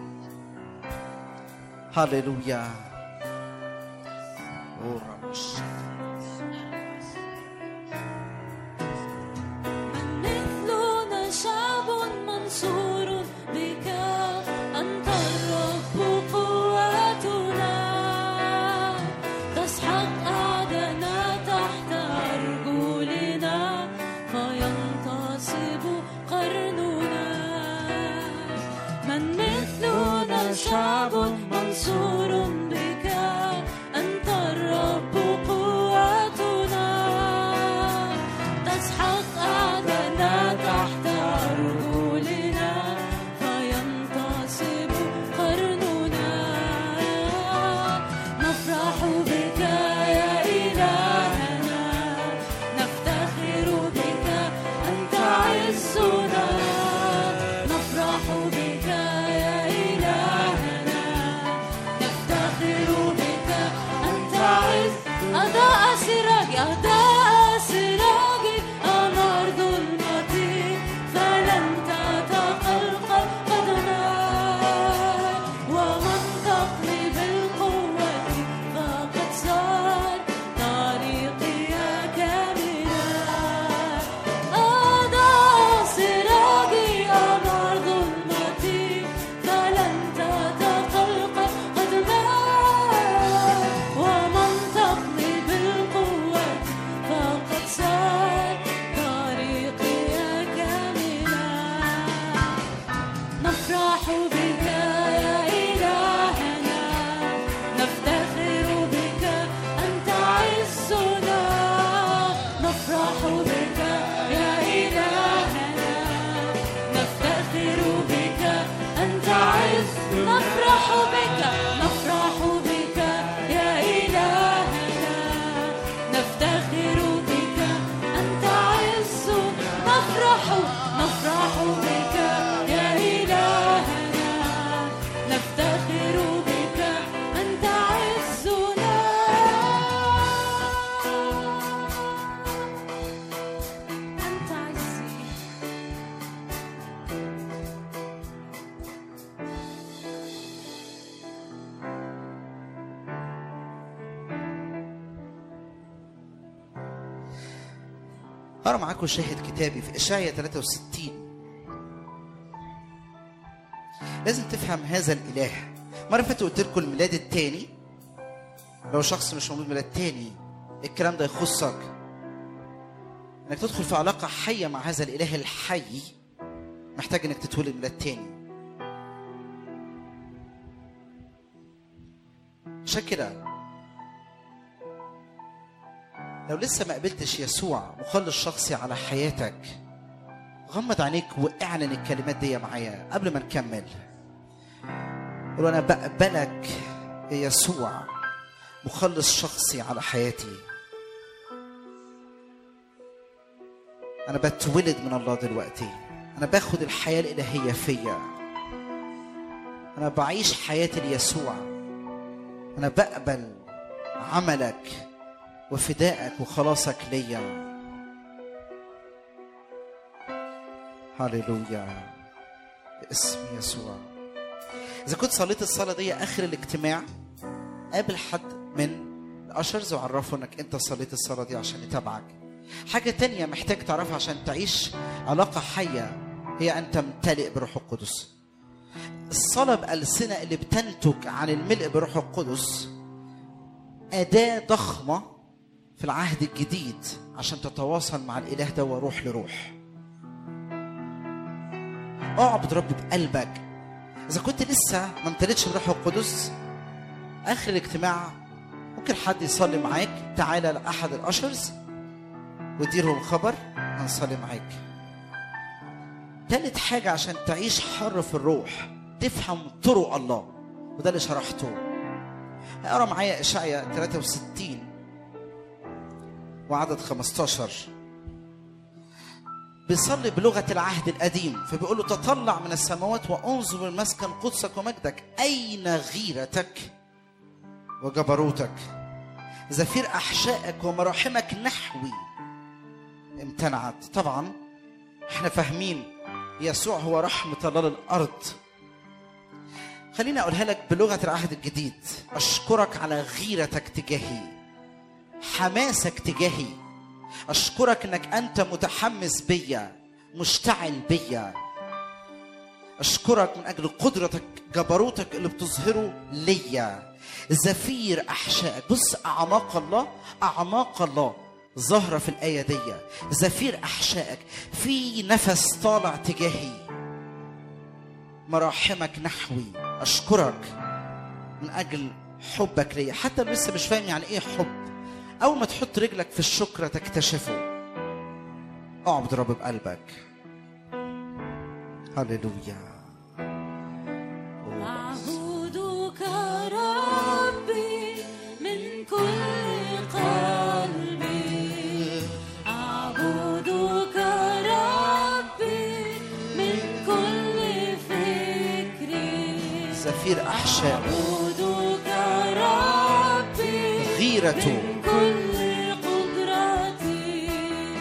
هللويا أورا مش- مثلنا شعب منصور بك أنت الرب قوتنا تسحق أعدنا تحت أرجلنا فينتصب قرننا من مثلنا شعب منصور بك أنت الرب قوتنا تسحق أعدنا تحت أرجلنا فينتصب قرننا نفرح بك يا إلهنا نفتخر بك أنت عزنا نفرح بك يا إلهنا نفتخر بك أنت عز أضاء سراجي أضاء سراجي أنار ظلمتي فلن تتقلقل قدماي ومنطقني بالقوة فقد صار طريقي كاملا أضاء سراجي أنار ظلمتي فلن تتقلقل قدماي ومنطقني بالقوة فقد صار طريقي كاملا نفرح بك يا إلهنا نفتخر بك أنت عزنا نفرح بك يا إلهنا نفتخر بك أنت عز نفرح بك نفرح بك يا إلهنا نفتخر بك أنت عز نفرح نفرح بك يا إلهنا نفتخر بك أنت عزنا أنت عزي أقرأ معاكم شاهد كتابي في إشعيا 63 لازم تفهم هذا الاله مره فاتت قلت لكم الميلاد الثاني لو شخص مش مولود ميلاد تاني الكلام ده يخصك انك تدخل في علاقه حيه مع هذا الاله الحي محتاج انك تتولد ميلاد تاني عشان كده لو لسه ما قبلتش يسوع مخلص شخصي على حياتك غمض عينيك واعلن الكلمات دي معايا قبل ما نكمل قول انا بقبلك يا يسوع مخلص شخصي على حياتي انا بتولد من الله دلوقتي انا باخد الحياه الالهيه فيا انا بعيش حياه ليسوع انا بقبل عملك وفدائك وخلاصك ليا هللويا باسم يسوع اذا كنت صليت الصلاه دي اخر الاجتماع قابل حد من الاشرز وعرفه انك انت صليت الصلاه دي عشان يتابعك حاجه تانية محتاج تعرفها عشان تعيش علاقه حيه هي ان تمتلئ بروح القدس الصلاه بالسنه اللي بتنتج عن الملء بروح القدس اداه ضخمه في العهد الجديد عشان تتواصل مع الاله ده وروح لروح اعبد رب بقلبك اذا كنت لسه ما امتلتش بروح القدس اخر الاجتماع ممكن حد يصلي معاك تعالى لاحد الاشرز واديلهم خبر هنصلي معاك تالت حاجة عشان تعيش حر في الروح تفهم طرق الله وده اللي شرحته اقرا معايا اشعيا 63 وعدد 15 بيصلي بلغة العهد القديم فبيقول له تطلع من السماوات وانظر مسكن قدسك ومجدك أين غيرتك وجبروتك زفير أحشائك ومراحمك نحوي امتنعت طبعا احنا فاهمين يسوع هو رحمة الله للأرض خليني أقولها لك بلغة العهد الجديد أشكرك على غيرتك تجاهي حماسك تجاهي أشكرك أنك أنت متحمس بيا مشتعل بيا أشكرك من أجل قدرتك جبروتك اللي بتظهره ليا زفير أحشائك بص أعماق الله أعماق الله ظاهرة في الآية دي زفير أحشائك في نفس طالع تجاهي مراحمك نحوي أشكرك من أجل حبك ليا حتى لو لسه مش فاهم يعني إيه حب أول ما تحط رجلك في الشكر تكتشفه اعبد رب بقلبك هللويا أعبدك ربي من كل قلبي أعبدك ربي من كل فكري زفير أحشاء أعبدك ربي غيرته من كل قدرتي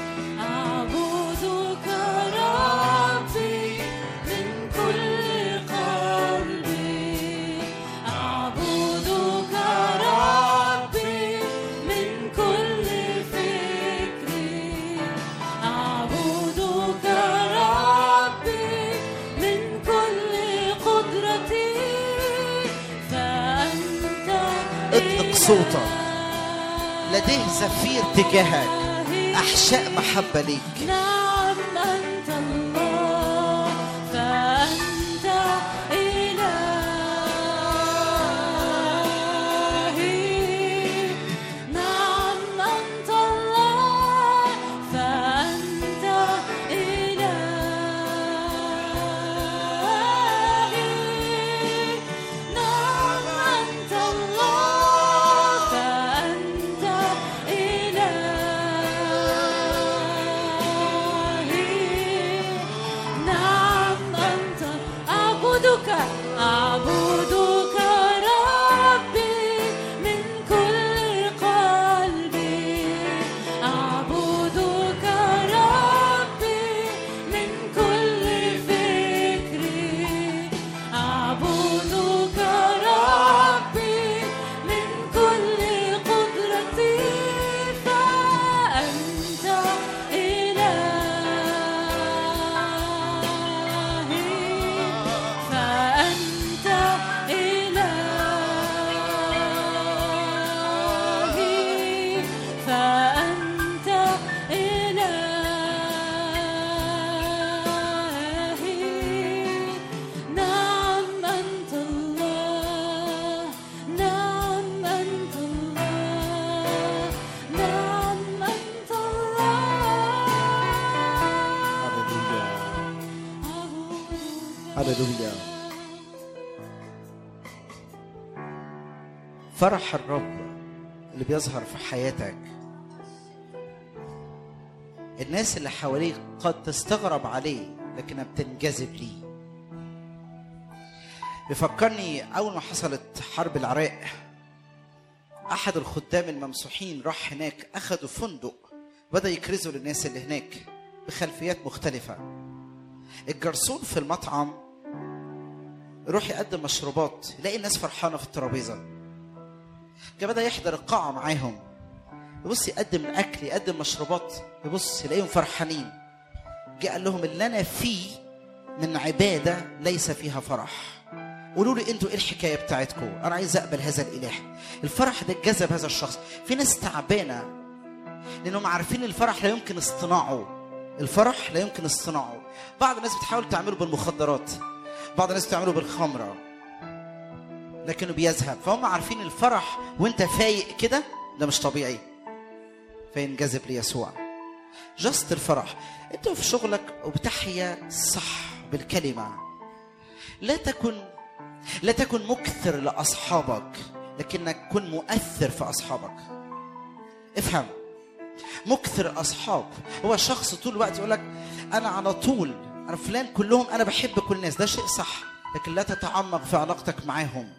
أعبدك ربي من كل قلبي أعبدك ربي من كل فكري أعبدك ربي من كل قدرتي فأنت اطلق صوتك لديه زفير تجاهك أحشاء محبة ليك نعم أنت الله فأنت إلهي نعم أنت الله فأنت إلهي نعم أنت الله فأنت إلهي هللويا فرح الرب اللي بيظهر في حياتك الناس اللي حواليك قد تستغرب عليه لكنها بتنجذب ليه بيفكرني اول ما حصلت حرب العراق احد الخدام الممسوحين راح هناك اخذوا فندق بدا يكرزوا للناس اللي هناك بخلفيات مختلفه الجرسون في المطعم يروح يقدم مشروبات يلاقي الناس فرحانه في الترابيزه كان بدا يحضر القاعه معاهم يبص يقدم الاكل يقدم مشروبات يبص يلاقيهم فرحانين جه قال لهم اللي انا فيه من عباده ليس فيها فرح قولوا لي انتوا ايه الحكايه بتاعتكم انا عايز اقبل هذا الاله الفرح ده جذب هذا الشخص في ناس تعبانه لانهم عارفين الفرح لا يمكن اصطناعه الفرح لا يمكن اصطناعه بعض الناس بتحاول تعمله بالمخدرات بعض الناس بتعمله بالخمره لكنه بيذهب فهم عارفين الفرح وانت فايق كده ده مش طبيعي فينجذب ليسوع جست الفرح انت في شغلك وبتحيا صح بالكلمه لا تكن لا تكن مكثر لاصحابك لكنك كن مؤثر في اصحابك افهم مكثر الاصحاب هو شخص طول الوقت يقول لك انا على طول انا فلان كلهم انا بحب كل الناس ده شيء صح لكن لا تتعمق في علاقتك معاهم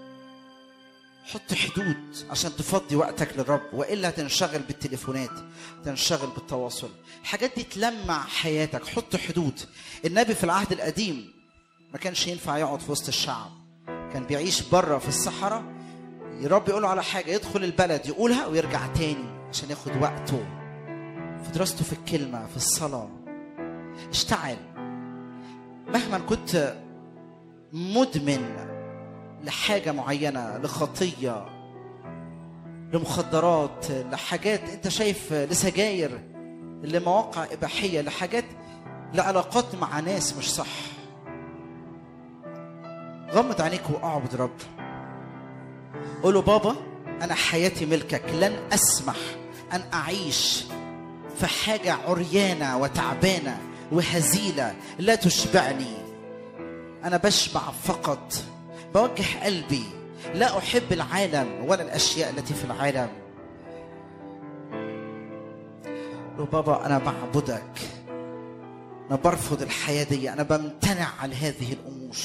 حط حدود عشان تفضي وقتك للرب والا هتنشغل بالتليفونات تنشغل بالتواصل الحاجات دي تلمع حياتك حط حدود النبي في العهد القديم ما كانش ينفع يقعد في وسط الشعب كان بيعيش بره في الصحراء الرب يقول له على حاجه يدخل البلد يقولها ويرجع تاني عشان ياخد وقته في دراسته في الكلمه في الصلاه اشتعل مهما كنت مدمن لحاجه معينه لخطيه لمخدرات لحاجات انت شايف لسجاير لمواقع اباحيه لحاجات لعلاقات مع ناس مش صح غمض عينيك واعبد رب قول له بابا انا حياتي ملكك لن اسمح ان اعيش في حاجه عريانه وتعبانه وهزيله لا تشبعني انا بشبع فقط بوجه قلبي لا احب العالم ولا الاشياء التي في العالم قول له بابا انا بعبدك انا برفض الحياه دي انا بمتنع عن هذه الامور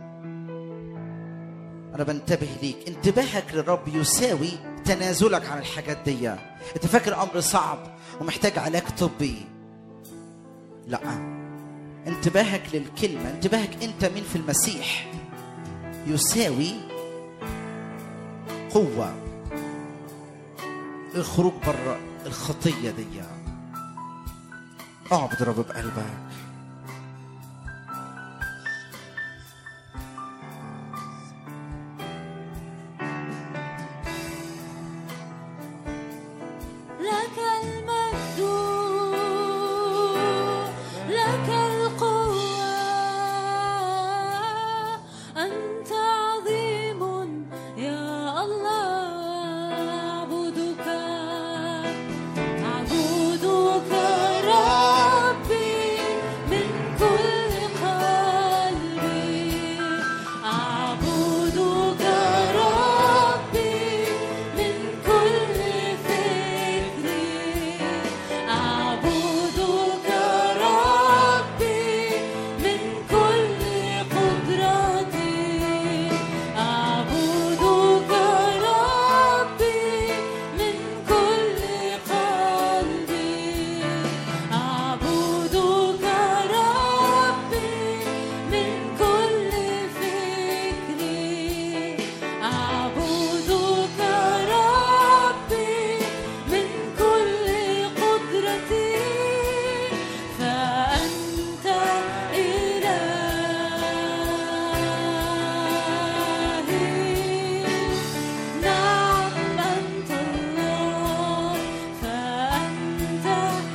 انا بنتبه ليك انتباهك للرب يساوي تنازلك عن الحاجات دي انت فاكر امر صعب ومحتاج علاج طبي لا انتباهك للكلمه انتباهك انت مين في المسيح يساوي قوه الخروج بره الخطيه دي اعبد الرب بقلبك لك المجد لك القوة أنت عظيم يا الله أعبدك أعبدك ربي من كل قلبي أعبدك ربي من كل فكري أعبدك ربي من كل قدرتي أعبدك ربي من كل قلبي أعبدك ربي من كل فكري أعبدك ربي من كل قدرتي فأنت إلهي نعم أنت الله فأنت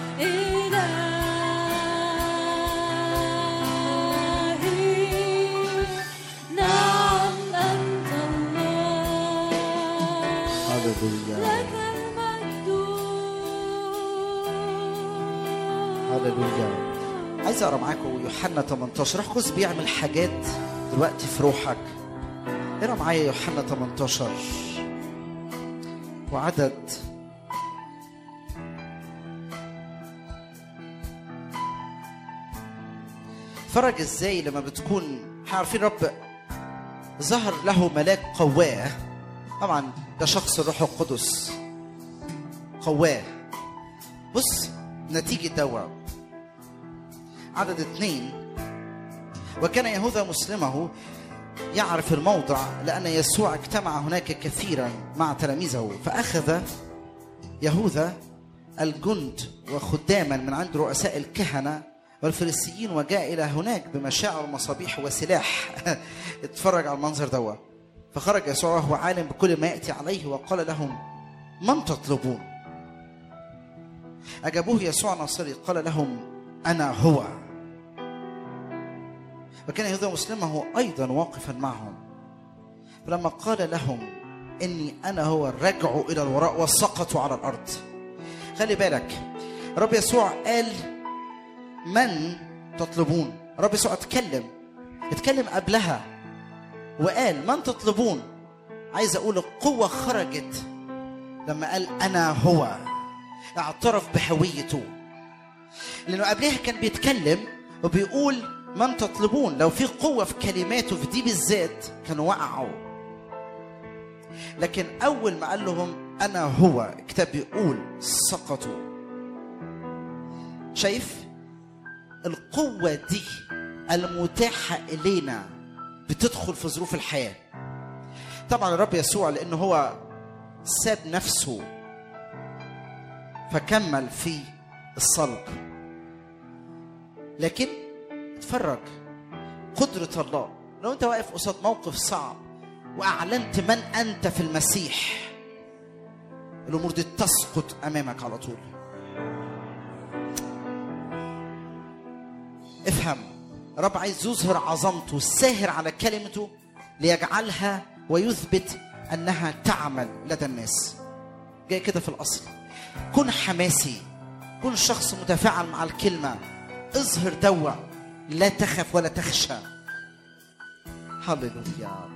إلهي نعم أنت الله هللويا لك المجد هللويا عايز اقرا معاكم يوحنا 18 روح القدس بيعمل حاجات دلوقتي في روحك اقرا معايا يوحنا 18 وعدد فرج ازاي لما بتكون احنا عارفين رب ظهر له ملاك قواه طبعا ده شخص الروح القدس قواه بص نتيجة دوا عدد اثنين وكان يهوذا مسلمه يعرف الموضع لأن يسوع اجتمع هناك كثيرا مع تلاميذه فأخذ يهوذا الجند وخداما من عند رؤساء الكهنة والفريسيين وجاء إلى هناك بمشاعر ومصابيح وسلاح اتفرج على المنظر دوا فخرج يسوع وهو عالم بكل ما يأتي عليه وقال لهم من تطلبون أجابوه يسوع الناصري قال لهم أنا هو وكان يهوذا مسلمه أيضا واقفا معهم فلما قال لهم إني أنا هو رجعوا إلى الوراء وسقطوا على الأرض خلي بالك رب يسوع قال من تطلبون رب يسوع اتكلم اتكلم قبلها وقال من تطلبون عايز اقول القوه خرجت لما قال انا هو اعترف بهويته لانه قبلها كان بيتكلم وبيقول من تطلبون لو في قوه في كلماته في دي بالذات كانوا وقعوا لكن اول ما قال لهم انا هو الكتاب بيقول سقطوا شايف القوه دي المتاحه الينا بتدخل في ظروف الحياه طبعا الرب يسوع لانه هو ساب نفسه فكمل في الصلب لكن اتفرج قدرة الله لو انت واقف قصاد موقف صعب واعلنت من انت في المسيح الامور دي تسقط امامك على طول افهم رب عايز يظهر عظمته الساهر على كلمته ليجعلها ويثبت انها تعمل لدى الناس جاي كده في الاصل كن حماسي كن شخص متفاعل مع الكلمه اظهر دوا لا تخف ولا تخشى هللويا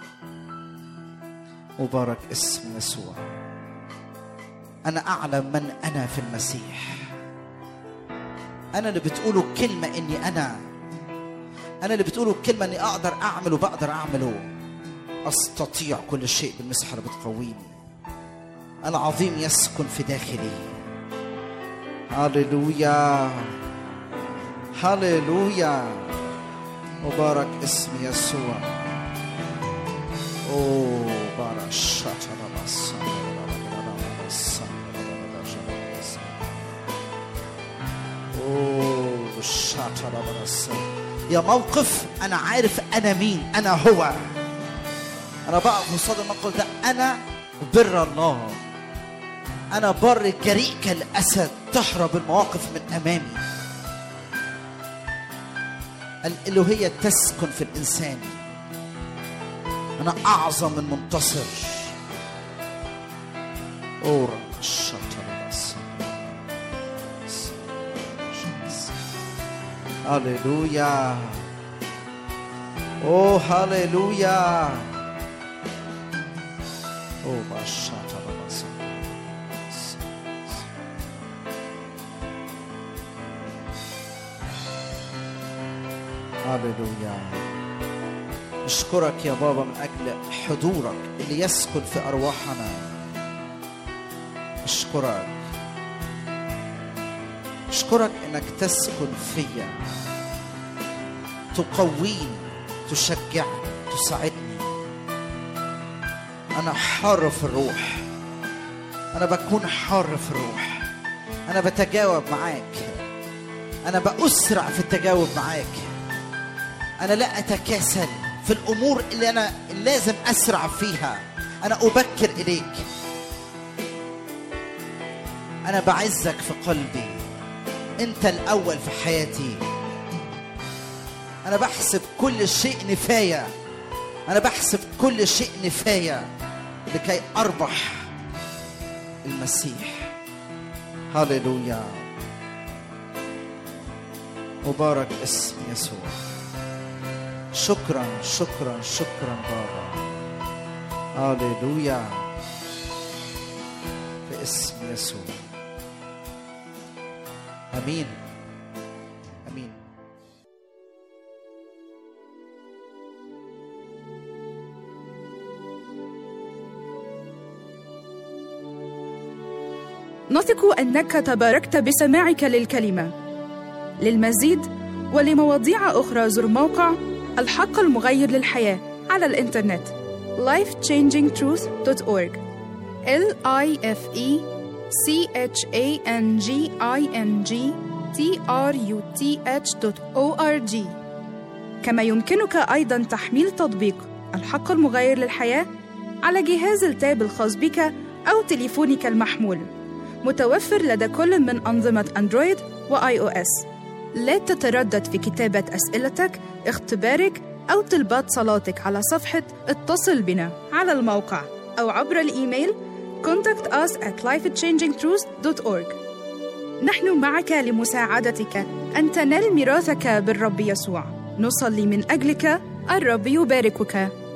مبارك اسم يسوع انا اعلم من انا في المسيح انا اللي بتقوله الكلمه اني انا انا اللي بتقوله الكلمه اني اقدر اعمل وبقدر اعمله استطيع كل شيء بالمسحه اللي بتقويني العظيم يسكن في داخلي هللويا هللويا مبارك اسم يسوع اوه بارك شاتنا بس اوه شاتنا بس يا موقف انا عارف انا مين انا هو انا بقف قصاد الموقف ده انا بر الله انا بر جريء كالاسد تهرب المواقف من امامي الالوهيه تسكن في الانسان انا اعظم من منتصر اورا الشطر بس هللويا اوه هللويا اوه باشاتا بس هللويا اشكرك يا بابا من اجل حضورك اللي يسكن في ارواحنا اشكرك اشكرك انك تسكن فيا تقويني تشجعني تساعدني انا حار في الروح انا بكون حار في الروح انا بتجاوب معاك انا باسرع في التجاوب معاك انا لا اتكاسل في الامور اللي انا لازم اسرع فيها انا ابكر اليك انا بعزك في قلبي انت الاول في حياتي انا بحسب كل شيء نفايه انا بحسب كل شيء نفايه لكي اربح المسيح هللويا مبارك اسم يسوع شكرا شكرا شكرا بابا هاليلويا في اسم يسوع امين امين نثق انك تباركت بسماعك للكلمه للمزيد ولمواضيع اخرى زر موقع الحق المغير للحياه على الانترنت lifechangingtruth.org l i f e c h a n g i n g t r u t h.org كما يمكنك ايضا تحميل تطبيق الحق المغير للحياه على جهاز التاب الخاص بك او تليفونك المحمول متوفر لدى كل من أنظمة أندرويد وآي أو إس. لا تتردد في كتابة أسئلتك، اختبارك أو طلبات صلاتك على صفحة اتصل بنا على الموقع أو عبر الإيميل contact us at lifechangingtruth.org نحن معك لمساعدتك أن تنال ميراثك بالرب يسوع نصلي من أجلك الرب يباركك